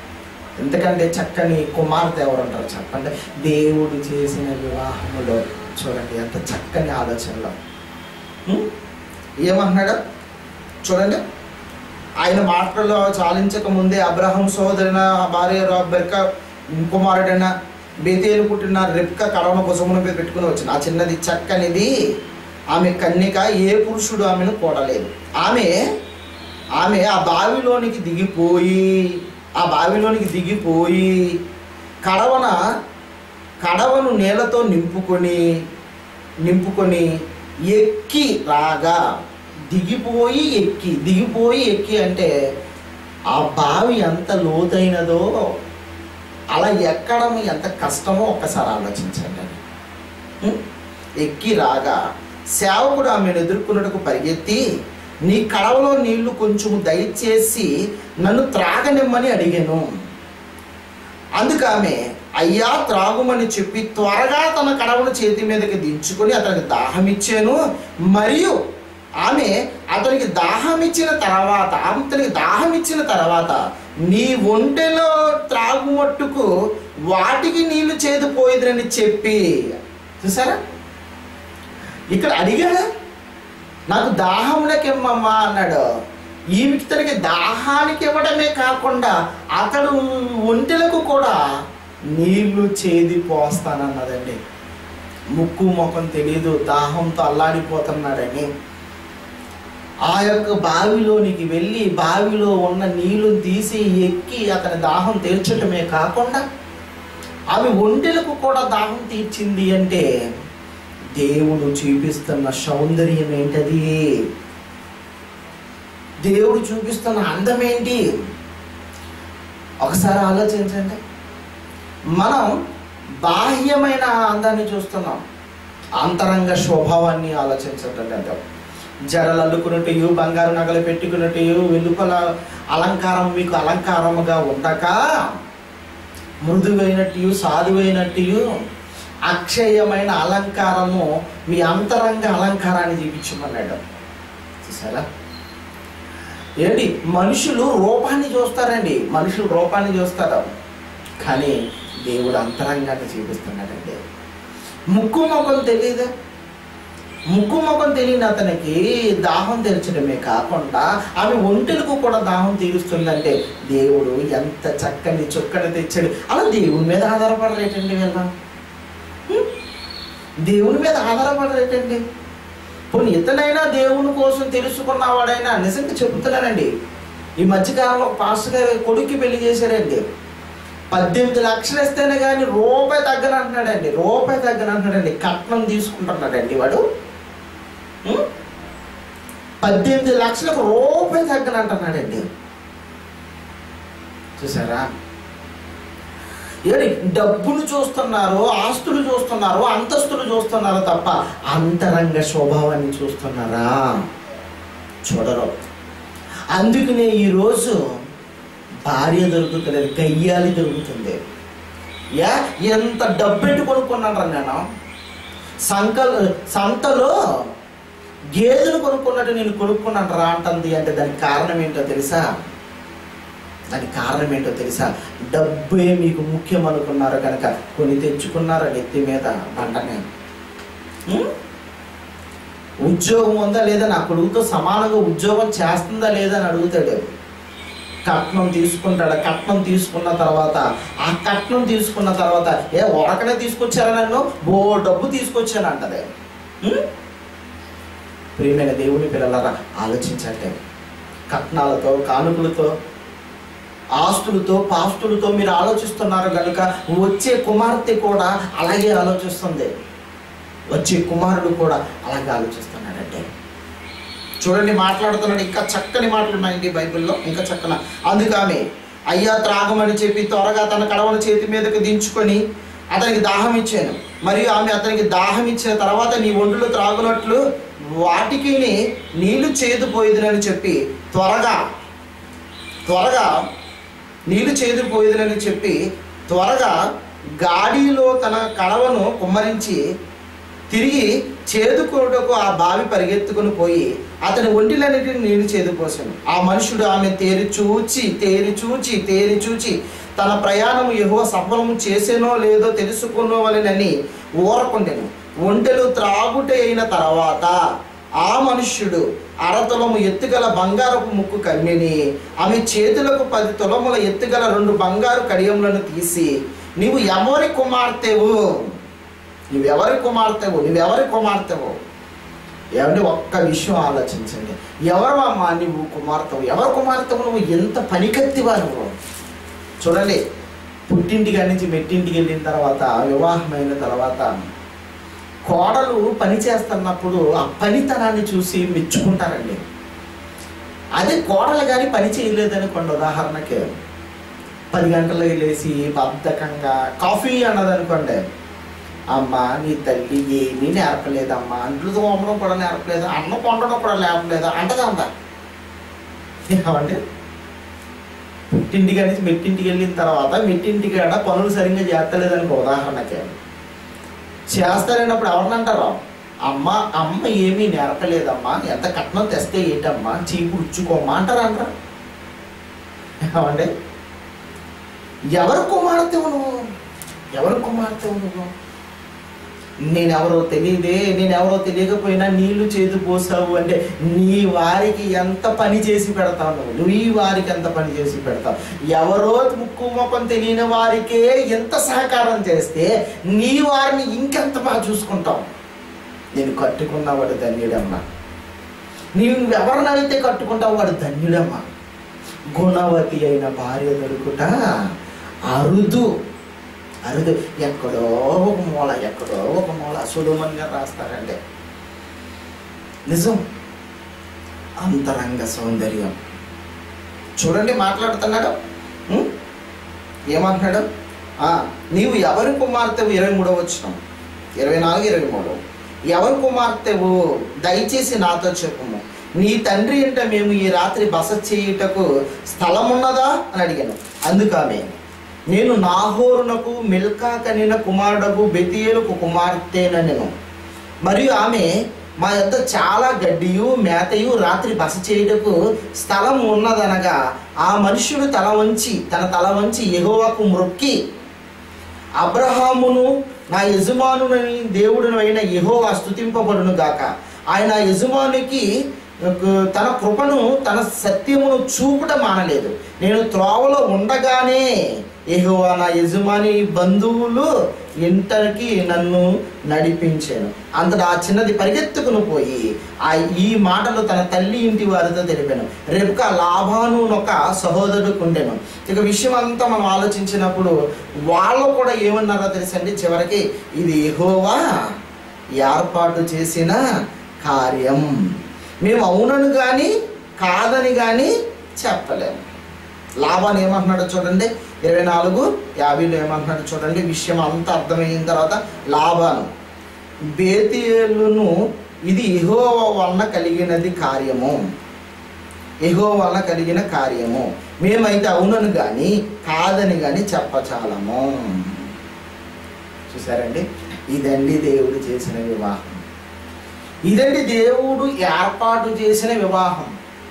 ఎందుకంటే చక్కని కుమార్తె ఎవరు ఉంటారు చెప్పండి దేవుడు చేసిన వివాహములో చూడండి ఎంత చక్కని ఆలోచనలో ఉం? ఏమంటున్నాడు చూడండి ఆయన మాటల్లో చాలించక ముందే అబ్రహం సోదరిన భార్య బెర్క కుమారుడైన బేతేలు పుట్టిన రెప్క కడవన భుజమున మీద పెట్టుకుని వచ్చిన ఆ చిన్నది చక్కనిది ఆమె కన్యక ఏ పురుషుడు ఆమెను కూడలేదు ఆమె ఆమె ఆ బావిలోనికి దిగిపోయి ఆ బావిలోనికి దిగిపోయి కడవన కడవను నీళ్ళతో నింపుకొని నింపుకొని ఎక్కి రాగా దిగిపోయి ఎక్కి దిగిపోయి ఎక్కి అంటే ఆ బావి ఎంత లోతైనదో అలా ఎక్కడం ఎంత కష్టమో ఒక్కసారి ఆలోచించండి ఉం? ఎక్కి రాగా సేవకుడు ఆమెను ఎదుర్కొన్నట్టుకు పరిగెత్తి నీ కడవలో నీళ్లు కొంచెం దయచేసి నన్ను త్రాగనిమ్మని అడిగాను అందుకు ఆమె అయ్యా త్రాగుమని చెప్పి త్వరగా తన కడవను చేతి మీదకి దించుకొని అతనికి దాహం ఇచ్చాను మరియు ఆమె అతనికి దాహం ఇచ్చిన తర్వాత అతనికి దాహం ఇచ్చిన తర్వాత నీ ఒంటెలో త్రాగుమట్టుకు వాటికి నీళ్లు చేదిపోయేదని చెప్పి చూసారా ఇక్కడ అడిగాడా నాకు దాహంలోకి ఇమ్మమ్మా అన్నాడు ఈమెకి తనకి దాహానికి ఇవ్వడమే కాకుండా అతడు ఒంటెలకు కూడా నీళ్లు చేది పోస్తానన్నదండి ముక్కు ముఖం తెలియదు దాహంతో అల్లాడిపోతున్నాడని ఆ యొక్క బావిలోనికి వెళ్ళి బావిలో ఉన్న నీళ్లు తీసి ఎక్కి అతని దాహం తీర్చటమే కాకుండా ఆమె ఒంటెలకు కూడా దాహం తీర్చింది అంటే దేవుడు చూపిస్తున్న సౌందర్యం ఏంటది దేవుడు చూపిస్తున్న అందం ఏంటి ఒకసారి ఆలోచించండి మనం బాహ్యమైన అందాన్ని చూస్తున్నాం అంతరంగ స్వభావాన్ని ఆలోచించటం లేదు జడలు అల్లుకున్నట్టు బంగారు నగలు పెట్టుకున్నట్టు వెలుపల అలంకారం మీకు అలంకారముగా ఉండక మృదువైనట్టు సాధువైనట్టు అక్షయమైన అలంకారము మీ అంతరంగ అలంకారాన్ని చూపించమన్నాడు చూసారా ఏంటి మనుషులు రూపాన్ని చూస్తారండి మనుషులు రూపాన్ని చూస్తారు కానీ దేవుడు అంతరంగాన్ని చూపిస్తున్నాడండి ముక్కు ముఖం తెలియదు ముక్కు ముఖం తెలియని అతనికి దాహం తెరచడమే కాకుండా ఆమె ఒంటెలకు కూడా దాహం తీరుస్తుందంటే దేవుడు ఎంత చక్కని చుక్కని తెచ్చాడు అలా దేవుని మీద ఆధారపడరేటండి వీళ్ళ హ్మ్? దేవుని మీద ఆధారపడరేటండి పోనీ ఇతనైనా దేవుని కోసం తెలుసుకున్నవాడైనా నిజంగా చెబుతున్నానండి ఈ మధ్యకాలంలో ఒక పాస్టర్ గారు కొడుక్కి పెళ్లి చేశారండి పద్దెనిమిది లక్షలు ఇస్తేనే కానీ రూపాయి తగ్గను అంటున్నాడండి రూపాయి తగ్గను అంటున్నాడండి కట్నం తీసుకుంటున్నాడండి వాడు ఉం? పద్దెనిమిది లక్షలకు రూపాయి తగ్గను అంటున్నాడండి చూసారా ఏడి డబ్బులు చూస్తున్నారు ఆస్తులు చూస్తున్నారు అంతస్తులు చూస్తున్నారు తప్ప అంతరంగ స్వభావాన్ని చూస్తున్నారా చూడరు అందుకనే ఈరోజు భార్య దొరుకుతలేదు గయ్యాలి దొరుకుతుంది యా ఎంత డబ్బెట్టు కొనుక్కున్నాను నేను సంకల్ సంతలో గేదెలు కొనుక్కున్నట్టు నేను కొనుక్కున్నాను రా అంటుంది అంటే దానికి కారణం ఏంటో తెలుసా దానికి కారణం ఏంటో తెలుసా డబ్బే మీకు ముఖ్యం అనుకున్నారు కనుక కొని తెచ్చుకున్నారు నెత్తి మీద బండనే ఉం? ఉద్యోగం ఉందా లేదా నా కొడుకుతో సమానంగా ఉద్యోగం చేస్తుందా లేదా అని అడుగుతాడు కట్నం తీసుకుంటాడు కట్నం తీసుకున్న తర్వాత ఆ కట్నం తీసుకున్న తర్వాత ఏ ఒరకనే తీసుకొచ్చారా నన్ను ఓ డబ్బు తీసుకొచ్చాను అంటది ఉం? ప్రియమైన దేవుని పిల్లలారా ఆలోచించండి కట్నాలతో కానుకలతో ఆస్తులతో పాస్తులతో మీరు ఆలోచిస్తున్నారు కనుక వచ్చే కుమార్తె కూడా అలాగే ఆలోచిస్తుంది వచ్చే కుమారుడు కూడా అలాగే ఆలోచిస్తున్నాడంటే చూడండి మాట్లాడుతున్నాడు ఇంకా చక్కని మాటలు ఉన్నాయండి బైబిల్లో ఇంకా చక్కన అందుకు ఆమె అయ్యా త్రాగమని చెప్పి త్వరగా తన కడవను చేతి మీదకి దించుకొని అతనికి దాహం ఇచ్చాను మరియు ఆమె అతనికి దాహం ఇచ్చిన తర్వాత నీ ఒంట్లో త్రాగునట్లు వాటికి నీళ్లు చేదుపోయేదినని చెప్పి త్వరగా త్వరగా నీళ్లు చేదుపోయేదినని చెప్పి త్వరగా గాడిలో తన కడవను కుమ్మరించి తిరిగి చేదుకోటకు ఆ బావి పరిగెత్తుకుని పోయి అతని ఒంటిలన్నిటిని నీళ్లు చేదుకోసాను ఆ మనుషుడు ఆమె తేరి చూచి తేరి చూచి తేరి చూచి తన ప్రయాణం యెహోవా సఫలము చేసేనో లేదో తెలుసుకోవాలని ఊరకుండెను ఒంటెలు త్రాగుట అయిన తర్వాత ఆ మనుష్యుడు అరతులము ఎత్తుగల బంగారపు ముక్కు కమ్మిని ఆమె చేతులకు పది తులముల ఎత్తుగల రెండు బంగారు కడియములను తీసి నీవు ఎవరి కుమార్తెవు నువ్వెవరి కుమార్తెవు నువ్వెవరి కుమార్తెవు ఏమంటే ఒక్క విషయం ఆలోచించండి ఎవరు అమ్మా నువ్వు కుమార్తెవు ఎవరు కుమార్తెవు నువ్వు ఎంత పనికత్తివా నువ్వు చూడండి పుట్టింటికి నుంచి మెట్టింటికి వెళ్ళిన తర్వాత వివాహమైన తర్వాత కోడలు పని చేస్తున్నప్పుడు ఆ పనితనాన్ని చూసి మెచ్చుకుంటారండి అదే కోడలు కానీ పని చేయలేదనుకోండి ఉదాహరణకి పది గంటలకు లేచి బద్ధకంగా కాఫీ అన్నదనుకోండి అమ్మ నీ తల్లి ఏమీ నేర్పలేదమ్మా అంట్లు తోమడం కూడా నేర్పలేదు అన్నం వండడం కూడా లేపలేదు అంటదంతా ఏమండి పుట్టింటికి అనేసి మెట్టింటికి వెళ్ళిన తర్వాత మెట్టింటికి ఆడ పనులు సరిగ్గా చేస్తలేదనుకో ఉదాహరణకి చేస్తారన్నప్పుడు ఎవరినంటారు అమ్మ అమ్మ ఏమీ నేర్పలేదమ్మా ఎంత కట్నం తెస్తే ఏంటమ్మా చీపు రుచ్చుకోమ్మా అంటారా అంటారు ఏమండి ఎవరు కుమార్తెవు నువ్వు ఎవరు కుమార్తెవు నువ్వు నేనెవరో తెలియదే నేనెవరో తెలియకపోయినా నీళ్లు చేదు పోసావు అంటే నీ వారికి ఎంత పని చేసి పెడతావు నువ్వు నువ్వు ఈ వారికి ఎంత పని చేసి పెడతావు ఎవరో ముక్కు ముఖం తెలియని వారికే ఎంత సహకారం చేస్తే నీ వారిని ఇంకెంత బాగా చూసుకుంటావు నేను కట్టుకున్నవాడు ధన్యుడమ్మా నీవు ఎవరినైతే కట్టుకుంటావు వాడు ధన్యుడమ్మా గుణవతి అయిన భార్య దొరుకుట అరుదు అరుదు ఎక్కడో ఒక మూల ఎక్కడో ఒక మూల సులుమన్ గారు రాస్తారంటే నిజం అంతరంగ సౌందర్యం చూడండి మాట్లాడుతున్నాడు ఉం? ఏమంటున్నాడు ఆ, నీవు ఎవరి కుమార్తెవు ఇరవై మూడో వచ్చిన ఇరవై నాలుగు ఇరవై మూడు ఎవరి కుమార్తెవు దయచేసి నాతో చెప్పుము నీ తండ్రి ఇంట మేము ఈ రాత్రి బస చేయుటకు స్థలం ఉన్నదా అని అడిగాను అందుకామె నేను నాహోరునకు మిల్కా కనిన కుమారుడకు బెతియేలుకు కుమార్తెనెను మరియు ఆమె మా యొద్ద చాలా గడ్డియు మేతయు రాత్రి బస చేయుటకు స్థలం ఉన్నదనగా ఆ మనుష్యుడు తల వంచి తన తల వంచి యెహోవాకు మ్రొక్కి అబ్రహామును నా యజమానుని దేవుడును అయిన యెహోవా స్తుతింపబడును గాక ఆయన యజమానికి తన కృపను తన సత్యమును చూపుట మానలేదు నేను త్రోవలో ఉండగానే యెహోవా నా యజమాని బంధువులు ఇంటర్కి నన్ను నడిపించాను అంతటా ఆ చిన్నది పరిగెత్తుకుని పోయి ఆ ఈ మాటలు తన తల్లి ఇంటి వారితో తెలిపాను రేపుక లాభాను ఒక సహోదరుడికి ఉండెను ఇక విషయం అంతా మనం ఆలోచించినప్పుడు వాళ్ళు కూడా ఏమన్నారో తెలుసండి చివరికి ఇది యెహోవా ఏర్పాటు చేసిన కార్యం మేము అవునను కానీ కాదని కానీ చెప్పలేము లాభాన్ని ఏమంటున్నాడో చూడండి ఇరవై నాలుగు యాభైలో ఏమంటున్నాడో చూడండి విషయం అంతా అర్థమైన తర్వాత లాభాను బేతియలును ఇది ఇహోవ వలన కలిగినది కార్యము ఎహో వలన కలిగిన కార్యము మేమైతే అవునను కానీ కాదని కానీ చెప్పచాలము చూసారండి ఇదండి దేవుడు చేసిన వివాహం ఇదండి దేవుడు ఏర్పాటు చేసిన వివాహం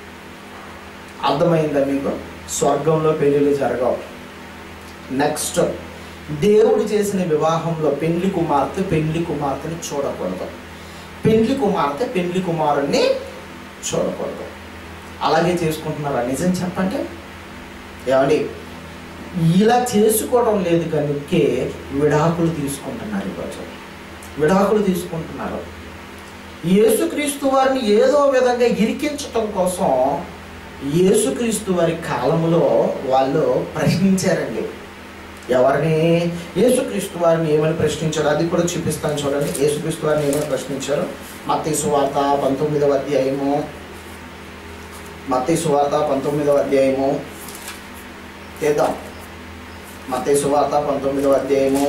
అర్థమైందా మీకు స్వర్గంలో పెళ్ళిళ్ళు జరగవు నెక్స్ట్ దేవుడు చేసిన వివాహంలో పెళ్లి కుమార్తె పెళ్లి కుమార్తెని చూడకూడదు పెళ్లి కుమార్తె పెళ్లి కుమారుణ్ణి చూడకూడదు అలాగే చేసుకుంటున్నారా నిజం చెప్పండి ఏమండి ఇలా చేసుకోవడం లేదు కనుకే విడాకులు తీసుకుంటున్నారు ఈరోజు విడాకులు తీసుకుంటున్నారు యేసుక్రీస్తు వారిని ఏదో విధంగా ఇరికించటం కోసం యేసుక్రీస్తు వారి కాలంలో వాళ్ళు ప్రశ్నించారండి ఎవరిని యేసుక్రీస్తు వారిని ఏమని ప్రశ్నించారు అది కూడా చూపిస్తాను చూడండి యేసుక్రీస్తు వారిని ఏమని ప్రశ్నించారు మత్తయి సువార్త పంతొమ్మిదవ అధ్యాయము మత్తయి సువార్త పంతొమ్మిదవ అధ్యాయము చేద్దాం మత్తయి సువార్త పంతొమ్మిదవ అధ్యాయము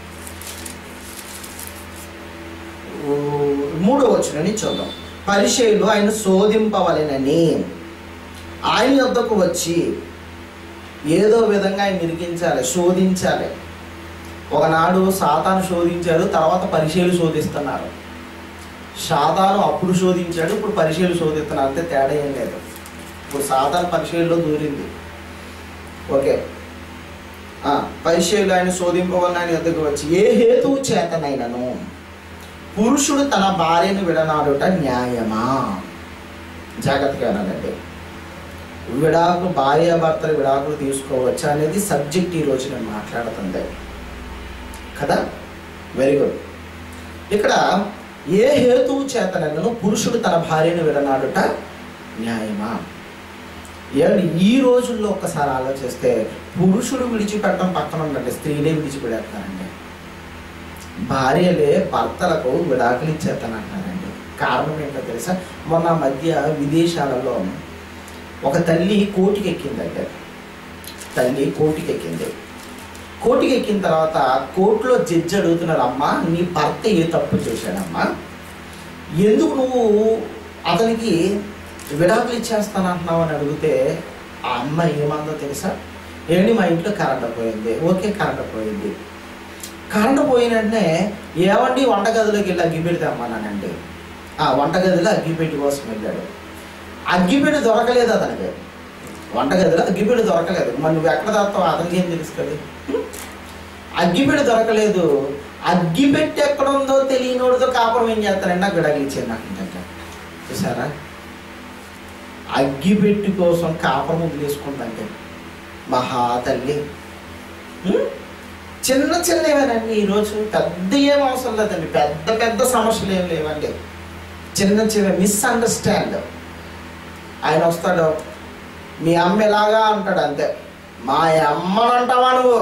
ఊ, మూడో వచ్చినని చూద్దాం పరిచయులు ఆయన శోధింపవలెనని ఆయన యొద్దకు వచ్చి ఏదో విధంగా ఆయన ఇరికించాలి శోధించాలి ఒకనాడు సాతాను శోధించారు తర్వాత పరిచయలు శోధిస్తున్నారు సాతాను అప్పుడు శోధించాడు ఇప్పుడు పరిశీలి శోధిస్తున్నాడు అంతే తేడా ఏం లేదు ఇప్పుడు సాతాను పరిశీలిలో దూరింది ఓకే ఆ, పరిశీలు ఆయన శోధింపవలన ఆయన ఎద్దకు వచ్చి ఏ హేతువు చేతనైనను పురుషుడు తన భార్యను విడనాడుట న్యాయమా జాగ్రత్తగా వినాలండి విడాకులు భార్యాభర్తలు విడాకులు తీసుకోవచ్చా అనేది సబ్జెక్ట్ ఈరోజు నేను మాట్లాడుతుంది కదా వెరీ గుడ్ ఇక్కడ ఏ హేతువు చేతనను పురుషుడు తన భార్యను విడనాడుట న్యాయమా ఏమండి ఈ రోజుల్లో ఒక్కసారి ఆలోచిస్తే పురుషుడు విడిచిపెట్టడం పక్కన ఉండండి స్త్రీలే విడిచిపెడతారండి భార్యలే భర్తలకు విడాకులు ఇచ్చేస్తానంటారండి కారణం ఏంటో తెలుసా మొన్న మధ్య విదేశాలలో ఒక తల్లి కోటికి ఎక్కిందండి తల్లి కోటికి ఎక్కింది కోటికి ఎక్కిన తర్వాత కోర్టులో జడ్జి అడుగుతున్నారు అమ్మా నీ భర్త ఏ తప్పు చేశాడమ్మా ఎందుకు నువ్వు అతనికి విడాకులు ఇచ్చేస్తానంటున్నావు అని అడిగితే ఆ అమ్మాయి ఏమందో తెలుసా ఏంటి మా ఇంట్లో కరెంట్ పోయింది ఓకే కరెంట్ పోయింది కరెంట్ పోయిన వెంటనే ఏమండి వంటగదిలోకి వెళ్ళి అగ్గిపెట్టి తెమ్మన్నానండి ఆ వంటగదిలో అగ్గిపెట్టి కోసం వెళ్ళాడు అగ్గిపెట్టి దొరకలేదు అతనికి వంటగదిలో అగ్గిపెట్టి దొరకలేదు మరి నువ్వు ఎక్కడ దాస్తావు అతనికి ఏం తెలుసు కదా అగ్గిపెట్టి దొరకలేదు అగ్గిపెట్టి ఎక్కడ ఉందో తెలియనోడితో కాపురం ఏం చేస్తారండి నాకు విడాకులు ఇచ్చేది నాకు ఏంటంటే చూసారా అగ్గిపెట్టి కోసం కాపురం వదిలేసుకుందంటే మహా తల్లి ఉం? చిన్న చిన్నవేనండి ఈరోజు పెద్ద ఏం అవసరం లేదండి పెద్ద పెద్ద సమస్యలు ఏం లేవండి చిన్న చిన్న మిస్అండర్స్టాండ్ ఆయన వస్తాడు మీ అమ్మ ఎలాగా అంటాడు అంతే మా అమ్మని అంటావా నువ్వు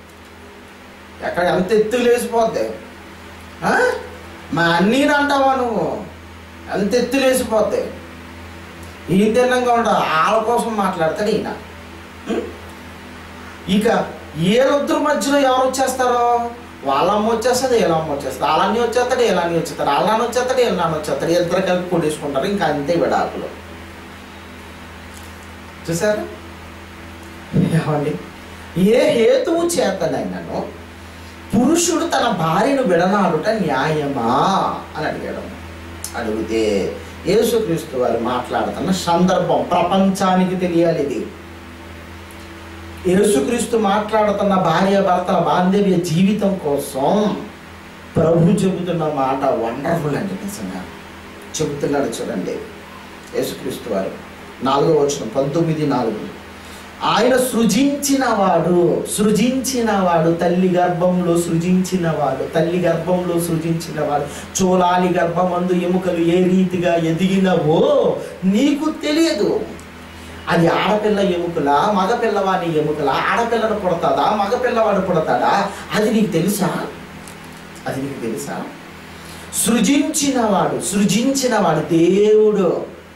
ఎక్కడ ఎంత ఎత్తు లేచిపోద్ది ఆ? మా అన్నీని అంటావా నువ్వు ఎంత ఎత్తు లేచిపోద్ది ఈ తిన్నంగా ఉండ వాళ్ళ కోసం మాట్లాడతాడు ఈయన ఉం? ఇక ఏళ్ళిద్దరు మధ్యలో ఎవరు వచ్చేస్తారో వాళ్ళ అమ్మ వచ్చేస్తుంది వీళ్ళ అమ్మ వచ్చేస్తుంది వాళ్ళ అన్ని వచ్చేస్తాడు వీళ్ళ అన్ని వచ్చేస్తారు వాళ్ళ నాన్న వచ్చేస్తాడు వీళ్ళ నాన్న వచ్చేస్తాడు ఇద్దరు కలిపి కొట్టేసుకుంటారు ఇంకా అంతే విడాకులు చూసారు ఏమండి ఏ హేతువు చేతనైనను పురుషుడు తన భార్యను విడనాడుట న్యాయమా అని అడిగాడు అడిగితే యేసుక్రీస్తు వారు మాట్లాడుతున్న సందర్భం ప్రపంచానికి తెలియాలి ఇది యేసుక్రీస్తు మాట్లాడుతున్న భార్య భర్తల బాంధవ్య జీవితం కోసం ప్రభు చెబుతున్న మాట వండర్ఫుల్ అండి నిజంగా చెబుతున్నాడు చూడండి యేసుక్రీస్తు వారు నాలుగో వచ్చిన పంతొమ్మిది నాలుగు ఆయన సృజించినవాడు సృజించినవాడు తల్లి గర్భంలో సృజించినవాడు తల్లి గర్భంలో సృజించినవాడు చోలాలి గర్భమందు ఎముకలు ఏ రీతిగా ఎదిగినవో నీకు తెలియదు అది ఆడపిల్ల ఎముకల మగపిల్లవాడి ఎముకల ఆడపిల్లను పుడతాదా మగపిల్లవాడు పుడతాడా అది నీకు తెలుసా అది నీకు తెలుసా సృజించినవాడు సృజించినవాడు దేవుడు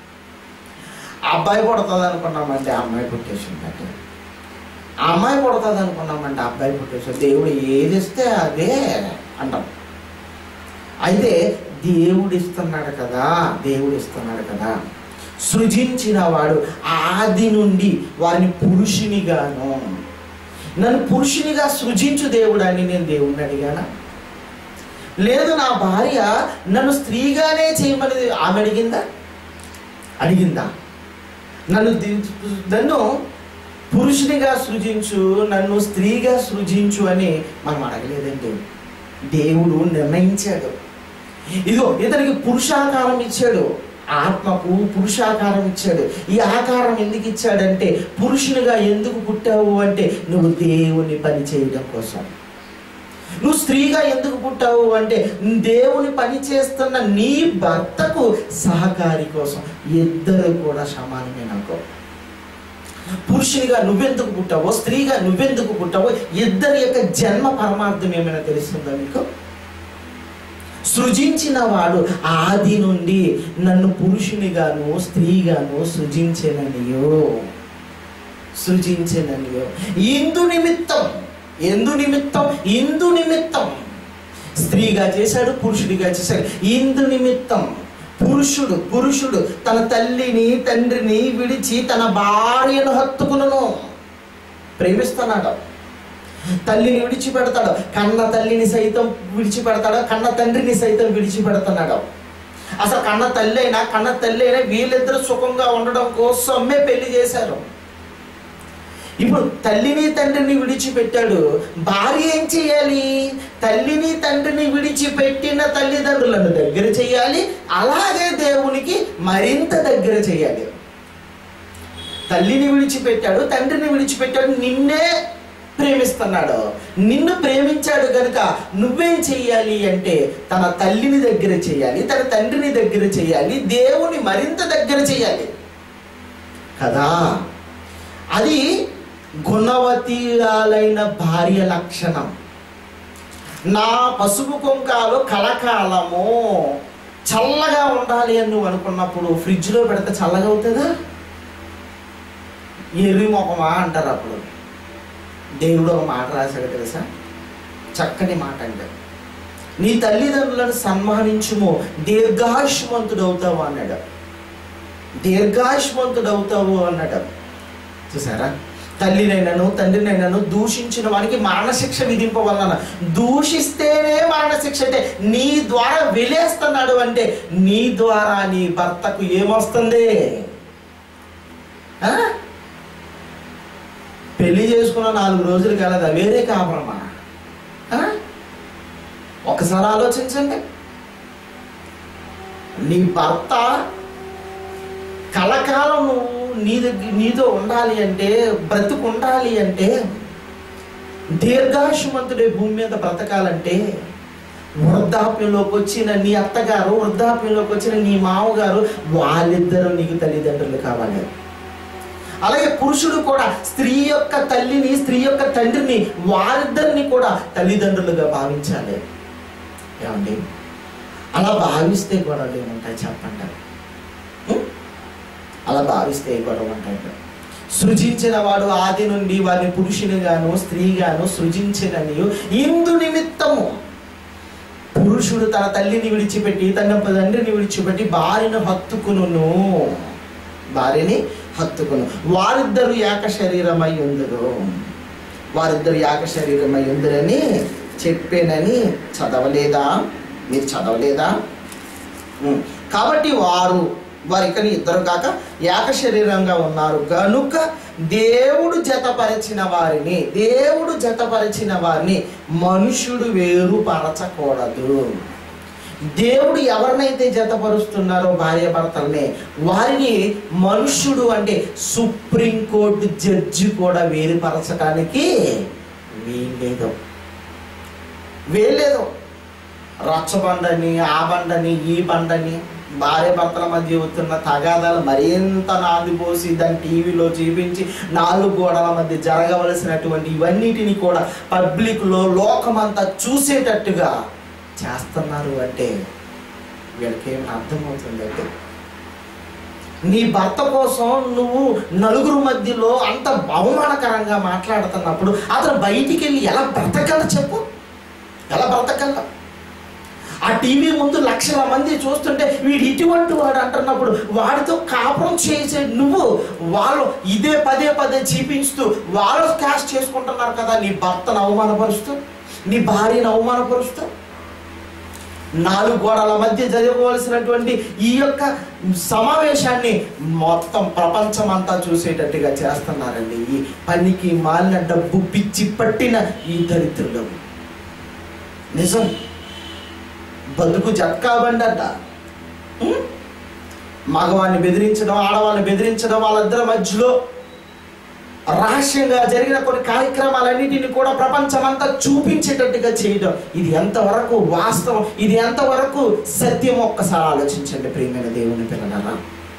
అబ్బాయి పుడుతుంది అనుకున్నామంటే ఆ అమ్మాయి పుట్టేసిందంటే ఆ అమ్మాయి పుడుతుంది అనుకున్నామంటే ఆ అబ్బాయి పుట్టేసి దేవుడు ఏది ఇస్తే అదే అంటాం అయితే దేవుడు ఇస్తున్నాడు కదా దేవుడు ఇస్తున్నాడు కదా సృజించిన వాడు ఆది నుండి వారిని పురుషునిగాను నన్ను పురుషునిగా సృజించు దేవుడు అని నేను దేవుడిని అడిగానా లేదు నా భార్య నన్ను స్త్రీగానే చేయమని ఆమె అడిగిందా అడిగిందా నన్ను ది- నన్ను పురుషునిగా సృజించు నన్ను స్త్రీగా సృజించు అని మనం అడగలేదండి దేవుడు నిర్ణయించాడు ఇదిగో ఇతనికి పురుషాకారం ఇచ్చాడు ఆత్మకు పురుషాకారం ఇచ్చాడు ఈ ఆకారం ఎందుకు ఇచ్చాడంటే పురుషునిగా ఎందుకు పుట్టావు అంటే నువ్వు దేవుని పని చేయడం కోసం నువ్వు స్త్రీగా ఎందుకు పుట్టావు అంటే దేవుని పని చేస్తున్న నీ భర్తకు సహకారి కోసం ఇద్దరు కూడా సమానమే నాకు పురుషునిగా నువ్వెందుకు పుట్టావో స్త్రీగా నువ్వెందుకు పుట్టావో ఇద్దరి యొక్క జన్మ పరమార్థం ఏమైనా తెలుస్తుందా మీకు సృజించిన వాడు ఆది నుండి నన్ను పురుషునిగాను స్త్రీగాను సృజించననియో సృజించననియో ఇందు నిమిత్తం ఎందు నిమిత్తం ఇందు నిమిత్తం స్త్రీగా చేశాడు పురుషుడిగా చేశాడు ఇందు నిమిత్తం పురుషుడు పురుషుడు తన తల్లిని తండ్రిని విడిచి తన భార్యను హత్తుకును ప్రేమిస్తున్నాడు తల్లిని విడిచిపెడతాడు కన్న తల్లిని సైతం విడిచిపెడతాడు కన్న తండ్రిని సైతం విడిచిపెడుతున్నాడు అసలు కన్న తల్లి అయినా కన్న తల్లి అయినా వీళ్ళిద్దరూ సుఖంగా ఉండడం కోసమే పెళ్లి చేశారు ఇప్పుడు తల్లిని తండ్రిని విడిచిపెట్టాడు భార్య ఏం చేయాలి తల్లిని తండ్రిని విడిచిపెట్టిన తల్లిదండ్రులను దగ్గర చేయాలి అలాగే దేవునికి మరింత దగ్గర చేయాలి తల్లిని విడిచిపెట్టాడు తండ్రిని విడిచిపెట్టాడు నిన్నే ప్రేమిస్తున్నాడు నిన్ను ప్రేమించాడు కనుక నువ్వేం చెయ్యాలి అంటే తన తల్లిని దగ్గర చేయాలి తన తండ్రిని దగ్గర చేయాలి దేవుని మరింత దగ్గర చేయాలి కదా అది గుణవతీరాలైన భార్య లక్షణం నా పసుపు కుంకాలు కలకాలము చల్లగా ఉండాలి అని నువ్వు అనుకున్నప్పుడు ఫ్రిడ్జ్లో పెడితే చల్లగా అవుతుందా ఎర్రి మొఖమా అంటారు అప్పుడు దేవుడు ఒక మాట రాశాడు తెలుసా చక్కని మాట అంటాడు నీ తల్లిదండ్రులను సన్మానించుము దీర్ఘాయుష్మంతుడు అవుతావు అన్నాడు దీర్ఘాయుష్మంతుడు అవుతావు అన్నాడు చూసారా తల్లినైనాను తండ్రినైనాను దూషించిన వానికి మరణశిక్ష విధింపవలన దూషిస్తేనే మరణశిక్ష అంటే నీ ద్వారా వెలేస్తున్నాడు అంటే నీ ద్వారా నీ భర్తకు ఏమొస్తుంది ఆ? పెళ్లి చేసుకున్న నాలుగు రోజులు కలదా వేరే కాపురమా ఆ? ఒకసారి ఆలోచించండి నీ భర్త కలకాలం నువ్వు నీ దగ్గర నీతో ఉండాలి అంటే బ్రతుకు ఉండాలి అంటే దీర్ఘాయుష్మంతుడే భూమి మీద బ్రతకాలంటే వృద్ధాప్యంలోకి వచ్చిన నీ అత్తగారు వృద్ధాప్యంలోకి వచ్చిన నీ మామగారు వాళ్ళిద్దరూ నీకు తల్లిదండ్రులు కావాలి అలాగే పురుషుడు కూడా స్త్రీ యొక్క తల్లిని స్త్రీ యొక్క తండ్రిని వారిద్దరిని కూడా తల్లిదండ్రులుగా భావించాలి ఏమండి అలా భావిస్తే గొడవలు ఏముంటాయి చెప్పండి ఉం? అలా భావిస్తే ఏ గొడవ ఉంటాయి సృజించిన వాడు ఆది నుండి వారిని పురుషునిగాను స్త్రీగాను సృజించినని ఇందు నిమిత్తము పురుషుడు తన తల్లిని విడిచిపెట్టి తన తండ్రిని విడిచిపెట్టి భార్యను హత్తుకును భార్యని హత్తుకును వారిద్దరు ఏక శరీరమై ఉందరు వారిద్దరు ఏక శరీరమై ఉందరని చెప్పానని చదవలేదా మీరు చదవలేదా ఉం. కాబట్టి వారు వారు ఇక్కడ ఇద్దరు కాక ఏక శరీరంగా ఉన్నారు కనుక దేవుడు జతపరిచిన వారిని దేవుడు జతపరిచిన వారిని మనుషుడు వేరుపరచకూడదు దేవుడు ఎవరినైతే జతపరుస్తున్నారో భార్య భర్తల్ని వారిని మనుష్యుడు అంటే సుప్రీంకోర్టు జడ్జి కూడా వేరుపరచడానికి వీల్లేదు వీల్లేదు రచ్చబండని ఆ బండని ఈ బండని భార్య భర్తల మధ్య అవుతున్న తగాదాలు మరింత నాదిపోసి దాన్ని టీవీలో చూపించి నాలుగు గోడల మధ్య జరగవలసినటువంటి ఇవన్నిటిని కూడా పబ్లిక్లో లోకమంతా చూసేటట్టుగా చేస్తున్నారు అంటే వీళ్ళకి ఏమి అర్థమవుతుందంటే నీ భర్త కోసం నువ్వు నలుగురు మధ్యలో అంత అవమానకరంగా మాట్లాడుతున్నప్పుడు అతను బయటికి వెళ్ళి ఎలా బ్రతకగల చెప్పు ఎలా బ్రతకగల ఆ టీవీ ముందు లక్షల మంది చూస్తుంటే వీడు ఇటువంటి వాడు అంటున్నప్పుడు వాడితో కాపురం చేసే నువ్వు వాళ్ళు ఇదే పదే పదే చూపించుతూ వాళ్ళు క్యాష్ చేసుకుంటున్నారు కదా నీ భర్తను అవమానపరుస్తూ నీ భార్యను అవమానపరుస్తూ నాలుగు గోడల మధ్య జరగవలసినటువంటి ఈ యొక్క సమావేశాన్ని మొత్తం ప్రపంచం అంతా చూసేటట్టుగా చేస్తున్నారండి ఈ పనికి మాలిన డబ్బు పిచ్చి పట్టిన ఈ దరిద్రులు నిజం బతుకు జట్కా బండట ఉం? మగవాడిని బెదిరించడం ఆడవాళ్ళని బెదిరించడం వాళ్ళిద్దరి మధ్యలో రహస్యంగా జరిగిన కొన్ని కార్యక్రమాలన్నిటిని కూడా ప్రపంచమంతా చూపించేటట్టుగా చేయడం ఇది ఎంతవరకు వాస్తవం ఇది ఎంతవరకు సత్యం ఒక్కసారి ఆలోచించండి ప్రియమైన దేవుని పిల్లలారా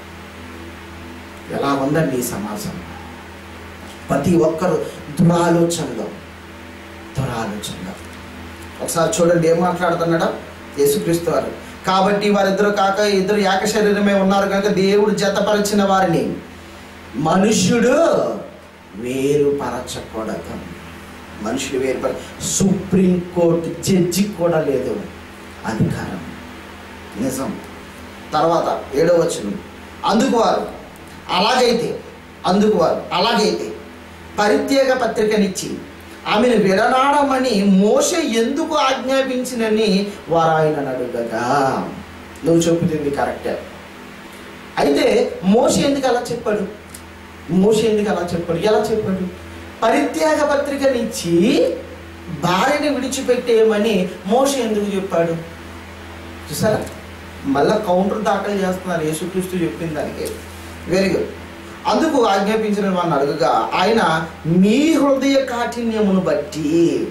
ఎలా ఉందండి ఈ సమాజం ప్రతి ఒక్కరు దురాలోచనలో దురాలోచనలో ఒకసారి చూడండి ఏం మాట్లాడుతున్నాడా యేసుక్రీస్తు వారు కాబట్టి వారిద్దరు కాక ఇద్దరు ఏక శరీరమే ఉన్నారు కనుక దేవుడు జతపరిచిన వారిని మనుష్యుడు వేరుపరచకూడదు మనుషుడు వేరుపర సుప్రీంకోర్టు జడ్జి కూడా లేదు అధికారం నిజం తర్వాత ఏడవ వచనం అందుకు వారు అలాగైతే అందుకు వారు అలాగైతే పరిత్యేక పత్రికనిచ్చి ఆమెను విడనాడమని మోష ఎందుకు ఆజ్ఞాపించినని వారు ఆయన అడుగగా నువ్వు చెబుతుంది కరెక్టే అయితే మోష ఎందుకు అలా చెప్పాడు మోష ఎందుకు అలా చెప్పాడు ఎలా చెప్పాడు పరిత్యాగ పత్రికనిచ్చి భార్యని విడిచిపెట్టేయమని మోష ఎందుకు చెప్పాడు చూసారా మళ్ళా కౌంటర్ దాఖలు చేస్తున్నారు యేసుక్రీస్తు చెప్పిన దానికి వెరీ గుడ్ అందుకు ఆజ్ఞాపించిన వాడిని అడుగుగా ఆయన మీ హృదయ కాఠిన్యమును బట్టి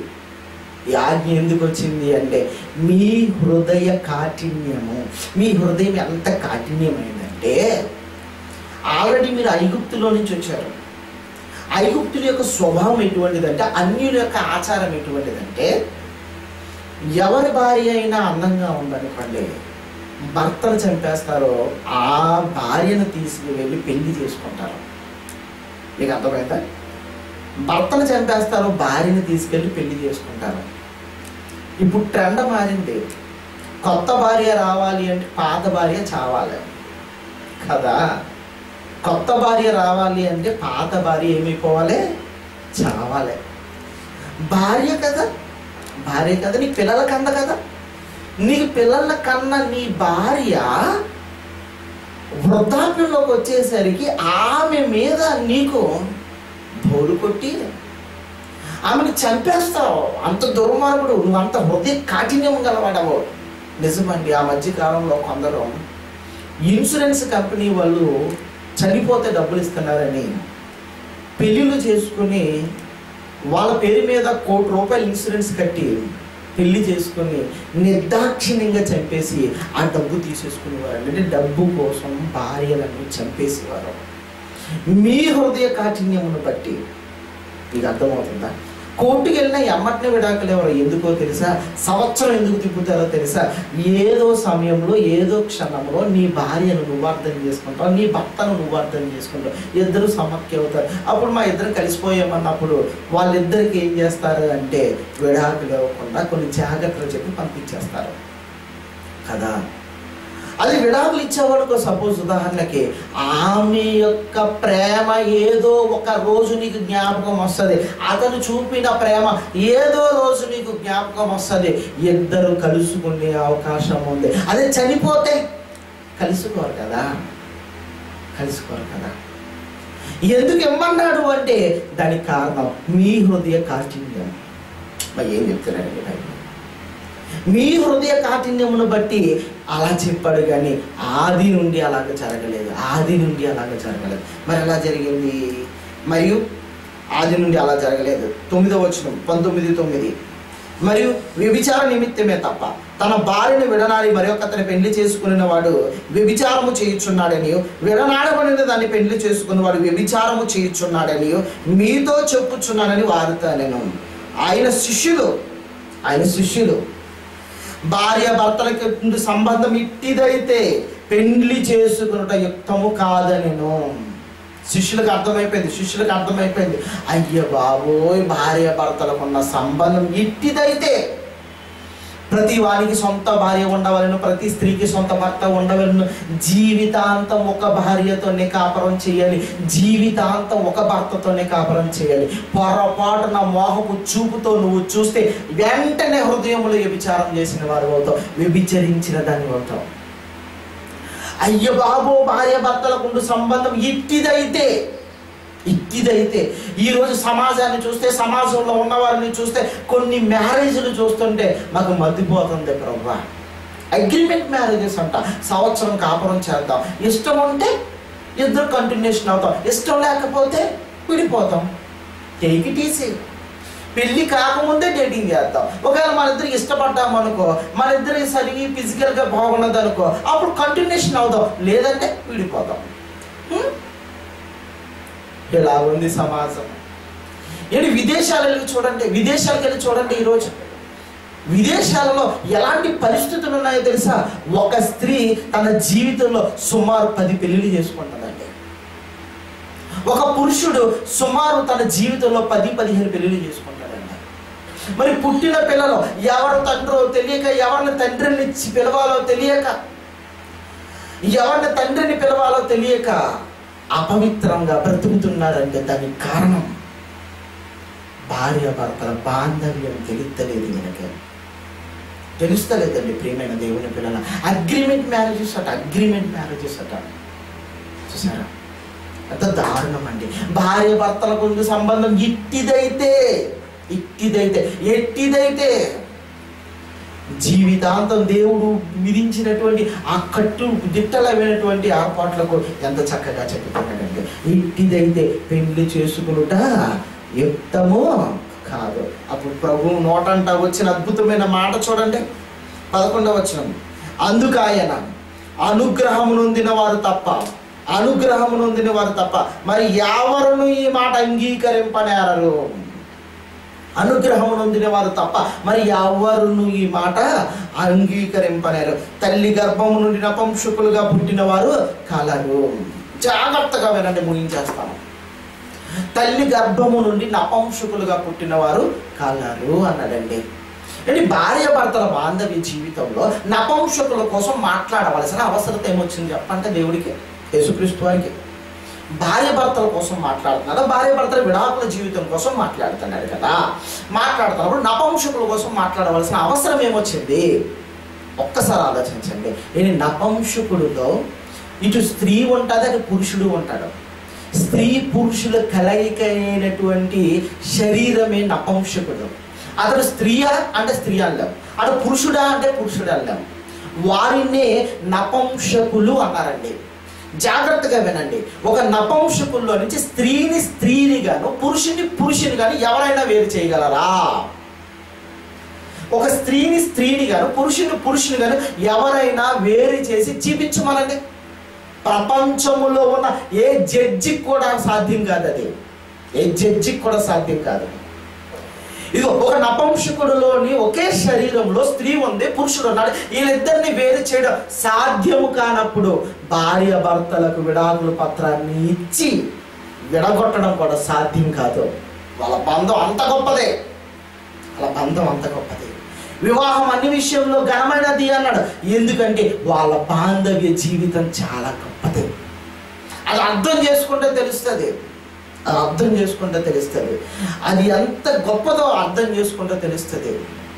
ఈ ఆజ్ఞ ఎందుకు వచ్చింది అంటే మీ హృదయ కాఠిన్యము మీ హృదయం ఎంత కాఠిన్యమైందంటే ఆల్రెడీ మీరు ఐగుప్తులో నుంచి వచ్చారు ఐగుప్తుల యొక్క స్వభావం ఎటువంటిదంటే అన్యుల యొక్క ఆచారం ఎటువంటిదంటే ఎవరి భార్య అయినా అందంగా ఉందనుకోండి భర్తను చంపేస్తారో ఆ భార్యను తీసుకువెళ్ళి పెళ్లి చేసుకుంటారు మీకు అర్థమైందా భర్తను చంపేస్తారు భార్యని తీసుకెళ్ళి పెళ్లి చేసుకుంటారు ఇప్పుడు ట్రెండ్ మారింది కొత్త భార్య రావాలి అంటే పాత భార్య చావాలి కదా కొత్త భార్య రావాలి అంటే పాత భార్య ఏమైపోవాలి చావాలి భార్య కదా భార్య కదా నీ పిల్లల కంద కదా నీ పిల్లల కన్నా నీ భార్య వృద్ధాప్యంలోకి వచ్చేసరికి ఆమె మీద నీకు బోరు కొట్టి ఆమెను చంపేస్తావు అంత దుర్మార్గుడు నువ్వు అంత హృదయ కాఠిన్యం గలవాడవు నిజమండి ఆ మధ్య కాలంలో కొందరు ఇన్సూరెన్స్ కంపెనీ వాళ్ళు చనిపోతే డబ్బులు ఇస్తున్నారని పెళ్ళిళ్ళు చేసుకుని వాళ్ళ పేరు మీద కోటి రూపాయలు ఇన్సూరెన్స్ కట్టి పెళ్లి చేసుకుని నిర్దాక్షిణ్యంగా చంపేసి ఆ డబ్బు తీసేసుకునేవారు అంటే డబ్బు కోసం భార్యలను చంపేసేవారు మీ హృదయ కాఠిన్యమును బట్టి మీకు అర్థమవుతుందా కోర్టుకి వెళ్ళిన ఎమ్మటిని విడాకులు ఎవరు ఎందుకో తెలుసా సంవత్సరం ఎందుకు తిప్పుతారో తెలుసా ఏదో సమయంలో ఏదో క్షణంలో నీ భార్యను నువ్వు అర్థం చేసుకుంటావు నీ భర్తను నువ్వు అర్థం చేసుకుంటావు ఇద్దరు సమక్య అవుతారు అప్పుడు మా ఇద్దరు కలిసిపోయామన్నప్పుడు వాళ్ళిద్దరికి ఏం చేస్తారు అంటే విడాకులు ఇవ్వకుండా కొన్ని జాగ్రత్తలు చెప్పి పంపించేస్తారు కదా అది విడాకులు ఇచ్చేవాళ్ళకు సపోజ్ ఉదాహరణకి ఆమె యొక్క ప్రేమ ఏదో ఒక రోజు నీకు జ్ఞాపకం వస్తుంది అతను చూపిన ప్రేమ ఏదో రోజు నీకు జ్ఞాపకం వస్తుంది ఇద్దరు కలుసుకునే అవకాశం ఉంది అదే చనిపోతే కలుసుకోరు కదా కలుసుకోరు కదా ఎందుకు ఇమ్మన్నాడు అంటే దానికి కారణం మీ హృదయ కాఠిన్యం మరి ఏం చెప్తున్నారండి బైబిల్ మీ హృదయ కాఠిన్యమును బట్టి అలా చెప్పాడు కానీ ఆది నుండి అలాగ జరగలేదు ఆది నుండి అలాగ జరగలేదు మరి ఎలా జరిగింది మరియు ఆది నుండి అలా జరగలేదు తొమ్మిదో వచనం పంతొమ్మిది తొమ్మిది మరియు వ్యభిచార నిమిత్తమే తప్ప తన భార్యను విడనాడి మరొకతని పెళ్లి చేసుకున్న వాడు వ్యభిచారము చేయుచున్నాడని విడనాడబడిన దాన్ని పెళ్లి చేసుకున్న వాడు వ్యభిచారము చేయుచున్నాడని మీతో చెప్పుచున్నానని వారితో నేను ఆయన శిష్యులు ఆయన శిష్యులు భార్య భర్తలకి ఉండే సంబంధం ఇట్టిదైతే పెండ్లి చేసుకున్నట యుక్తము కాదనెను శిష్యులకు అర్థమైపోయింది శిష్యులకు అర్థమైపోయింది అయ్య బాబోయ్ భార్య భర్తలకు ఉన్న సంబంధం ఇట్టిదైతే ప్రతి వారికి సొంత భార్య ఉండవలను ప్రతి స్త్రీకి సొంత భర్త ఉండవలను జీవితాంతం ఒక భార్యతోనే కాపురం చేయాలి జీవితాంతం ఒక భర్తతోనే కాపురం చేయాలి పొరపాటున మోహపు చూపుతో నువ్వు చూస్తే వెంటనే హృదయంలో వ్యభిచారం చేసిన వారు అవుతావు వ్యభిచరించిన దాన్ని అవుతావు అయ్య బాబో భార్య భర్తలకు ఉండు సంబంధం ఇట్టిదైతే ఇట్టిదైతే ఈరోజు సమాజాన్ని చూస్తే సమాజంలో ఉన్నవారిని చూస్తే కొన్ని మ్యారేజ్లు చూస్తుంటే మాకు మద్దిపోతుంది ప్రభా అగ్రిమెంట్ మ్యారేజెస్ అంట సంవత్సరం కాపురం చేద్దాం ఇష్టం ఉంటే ఇద్దరు కంటిన్యూషన్ అవుతాం ఇష్టం లేకపోతే విడిపోతాం టేక్ ఇట్ ఈజీ పెళ్లి కాకముందే డేటింగ్ చేద్దాం ఒకవేళ మన ఇద్దరికి ఇష్టపడ్డాం అనుకో మన ఇద్దరి సరిగి ఫిజికల్గా బాగున్నది అనుకో అప్పుడు కంటిన్యూషన్ అవుదాం లేదంటే విడిపోతాం హ్మ్? ఇలా ఉంది సమాజం ఏంటి విదేశాలకు వెళ్ళి చూడండి విదేశాలకు వెళ్ళి చూడండి ఈరోజు విదేశాలలో ఎలాంటి పరిస్థితులు ఉన్నాయో తెలుసా ఒక స్త్రీ తన జీవితంలో సుమారు పది పెళ్లిళ్ళు చేసుకుంటుందండి ఒక పురుషుడు సుమారు తన జీవితంలో పది పదిహేను పెళ్లిళ్ళు చేసుకుంటాడండి మరి పుట్టిన పిల్లలు ఎవరు తండ్రో తెలియక ఎవరిని తండ్రిని చి- పిలవాలో తెలియక ఎవరిని తండ్రిని పిలవాలో తెలియక అపవిత్రంగా బ్రతుకుతున్నారంటే దానికి కారణం భార్య భర్తల బాంధవ్యం తెలుస్తలేదు కనుక తెలుస్తలేదండి ప్రియమైన దేవుని పిల్లల అగ్రిమెంట్ మ్యారేజెస్ అట అగ్రిమెంట్ మ్యారేజెస్ అట చూసారా ఎంత దారుణం అండి భార్య భర్తల కొంచెం సంబంధం ఇట్టిదైతే ఇట్టిదైతే ఎట్టిదైతే జీవితాంతం దేవుడు విధించినటువంటి ఆ కట్టు దిట్టలమైనటువంటి ఏర్పాట్లకు ఎంత చక్కగా చెప్పుకున్నాడంటే ఇట్టిదైతే పెళ్లి చేసుకునుట యుక్తము కాదు అప్పుడు ప్రభు నోటంట వచ్చిన అద్భుతమైన మాట చూడండి పదకొండవ వచనం అందుకు ఆయన అనుగ్రహము నొందిన వారు తప్ప అనుగ్రహము నొందిన వారు తప్ప మరి ఎవరును ఈ మాట అంగీకరింపనేరరు అనుగ్రహము నొందిన వారు తప్ప మరి ఎవరును ఈ మాట అంగీకరింపలేరు తల్లి గర్భము నుండి నపంసకులుగా పుట్టిన వారు కలరు జాగ్రత్తగా వినండి ముగించేస్తాను తల్లి గర్భము నుండి నపంసకులుగా పుట్టిన వారు కలరు అన్నాడండి అంటే భార్య భర్తల బాంధవ్య జీవితంలో నపంసకుల కోసం మాట్లాడవలసిన అవసరత ఏమొచ్చింది చెప్పంటే దేవుడికి యేసుక్రీస్తు వారికి భార్య భర్తల కోసం మాట్లాడుతున్నాడు భార్య భర్తల విడాకుల జీవితం కోసం మాట్లాడుతున్నాడు కదా మాట్లాడుతున్నప్పుడు నపంసకుల కోసం మాట్లాడవలసిన అవసరం ఏమొచ్చింది ఒక్కసారి ఆలోచించండి నేను నపంసకుడితో ఇటు స్త్రీ ఉంటుంది అటు పురుషుడు ఉంటాడు స్త్రీ పురుషుల కలయిక అయినటువంటి శరీరమే నపంసకుడు అతడు స్త్రీయా అంటే స్త్రీ అల్లం అటు పురుషుడా అంటే పురుషుడు అల్లం వారినే నపంసకులు అన్నారండి జాగ్రత్తగా వినండి ఒక నపంసకుల్లో నుంచి స్త్రీని స్త్రీని గాను పురుషుని పురుషుని గాను ఎవరైనా వేరు చేయగలరా ఒక స్త్రీని స్త్రీని గాను పురుషుని పురుషుని గాను ఎవరైనా వేరు చేసి చూపించమనండి ప్రపంచములో ఉన్న ఏ జడ్జికి కూడా సాధ్యం కాదు అది ఏ జడ్జికి కూడా సాధ్యం కాదు ఇది ఒక నపంసకుడులోని ఒకే శరీరంలో స్త్రీ ఉంది పురుషుడు ఉన్నాడు వీళ్ళిద్దరిని వేరు చేయడం సాధ్యము కానప్పుడు భార్య భర్తలకు విడాకుల పత్రాన్ని ఇచ్చి విడగొట్టడం కూడా సాధ్యం కాదు వాళ్ళ బంధం అంత గొప్పదే వాళ్ళ బంధం అంత గొప్పది వివాహం అన్ని విషయంలో ఘనమైనది అన్నాడు ఎందుకంటే వాళ్ళ బాంధవ్య జీవితం చాలా గొప్పది అది అర్థం చేసుకుంటే తెలుస్తుంది అది అర్థం చేసుకుంటే తెలుస్తుంది అది ఎంత గొప్పదో అర్థం చేసుకుంటే తెలుస్తుంది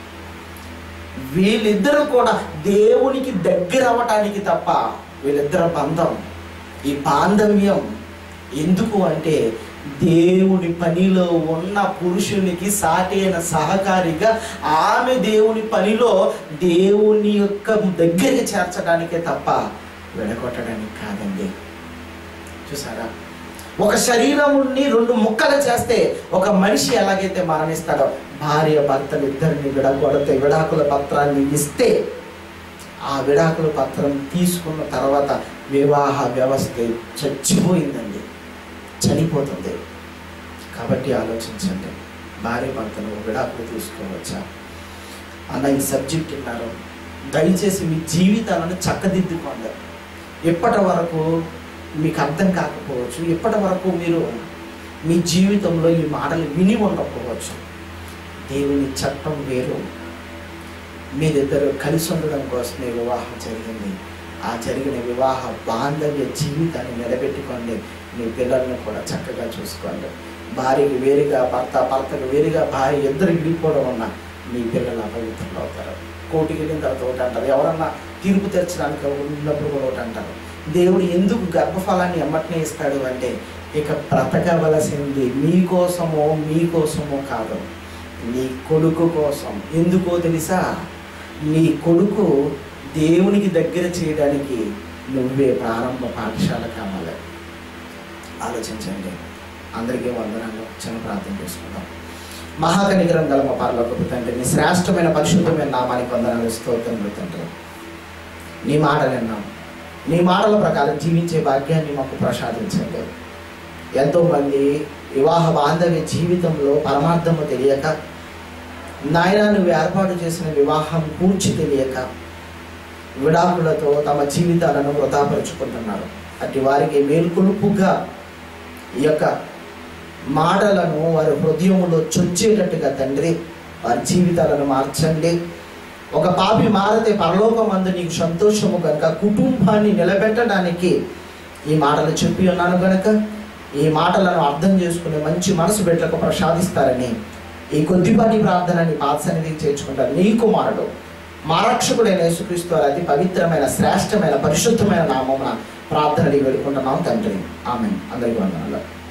వీళ్ళిద్దరూ కూడా దేవునికి దగ్గర అవ్వటానికి తప్ప వీళ్ళిద్దరు బంధం ఈ బాంధవ్యం ఎందుకు అంటే దేవుని పనిలో ఉన్న పురుషునికి సాటి అయిన సహకారిగా ఆమె దేవుని పనిలో దేవుని యొక్క దగ్గరికి చేర్చడానికే తప్ప విడగొట్టడానికి కాదండి చూసారా ఒక శరీరముని రెండు ముక్కలు చేస్తే ఒక మనిషి ఎలాగైతే మరణిస్తాడో భార్య భర్తలు ఇద్దరిని విడగొడితే విడాకుల పత్రాన్ని ఇస్తే ఆ విడాకుల పత్రం తీసుకున్న తర్వాత వివాహ వ్యవస్థ చచ్చిపోయిందండి చనిపోతుంది కాబట్టి ఆలోచించండి భార్య భర్తలు విడాకులు తీసుకోవచ్చా అన్న ఈ సబ్జెక్ట్ విన్నారు దయచేసి మీ జీవితాలను చక్కదిద్దుకోండి ఇప్పటి వరకు మీకు అర్థం కాకపోవచ్చు ఇప్పటి వరకు మీరు మీ జీవితంలో ఈ మాటలు విని ఉండకపోవచ్చు దేవుని చట్టం వేరు మీరిద్దరు కలిసి ఉండడం కోసమే వివాహం జరిగింది ఆ జరిగిన వివాహ బాంధవ్య జీవితాన్ని నిలబెట్టుకోండి మీ పిల్లల్ని కూడా చక్కగా చూసుకోండి భార్యకి వేరుగా భర్త భర్తకు వేరుగా భార్య ఇద్దరు విడిపోవడం వల్ల మీ పిల్లలు అపవిత్రులు అవుతారు కోటికి వెళ్ళిన తర్వాత ఒకటి అంటారు ఎవరన్నా తీర్పు తెచ్చడానికి ఉన్నప్పుడు కూడా ఒకటి అంటారు దేవుడు ఎందుకు గర్భఫలాన్ని ఎమ్మటనే ఇస్తాడు అంటే ఇక బ్రతకవలసింది మీకోసమో మీకోసమో కాదు నీ కొడుకు కోసం ఎందుకో తెలుసా నీ కొడుకు దేవునికి దగ్గర చేయడానికి నువ్వే ప్రారంభ పాఠశాల కావాలి ఆలోచించండి అందరికీ వందనాలు చిన్న ప్రార్థన చేసుకుందాం మహాకనికరం గల మా పరలోకపు తండ్రి నీ శ్రేష్టమైన పరిశుద్ధమైన నామానికి వందనాలు స్తోత్రం తండ్రి నీ మాటలు విన్నాం నీ మాటల ప్రకారం జీవించే భాగ్యాన్ని మాకు ప్రసాదించండి ఎంతోమంది వివాహ బాంధవ్య జీవితంలో పరమార్థము తెలియక నాయన నువ్వు ఏర్పాటు చేసిన వివాహం పూర్చి తెలియక విడాకులతో తమ జీవితాలను వృధాపరుచుకుంటున్నారు అటు వారికి మేల్కొలుపుగా ఈ యొక్క మాటలను వారి హృదయములో చొచ్చేటట్టుగా తండ్రి వారి జీవితాలను మార్చండి ఒక పాపి మారితే పరలోకమందు నీకు సంతోషము కనుక కుటుంబాన్ని నిలబెట్టడానికి ఈ మాటలు చెప్పి ఉన్నాను కనుక ఈ మాటలను అర్థం చేసుకునే మంచి మనసు బిడ్డలకు ప్రసాదిస్తారని ఈ కొద్దిపాటి ప్రార్థనని పాత సన్నిధికి చేర్చుకుంటారు నీ కుమారుడు మా రక్షకుడైన యేసుక్రీస్తు వారి అతి పవిత్రమైన శ్రేష్టమైన పరిశుద్ధమైన నామమున ప్రార్థన అడిగి వేడుకుంటున్నాం తండ్రి ఆమె అందరికీ వందనాలు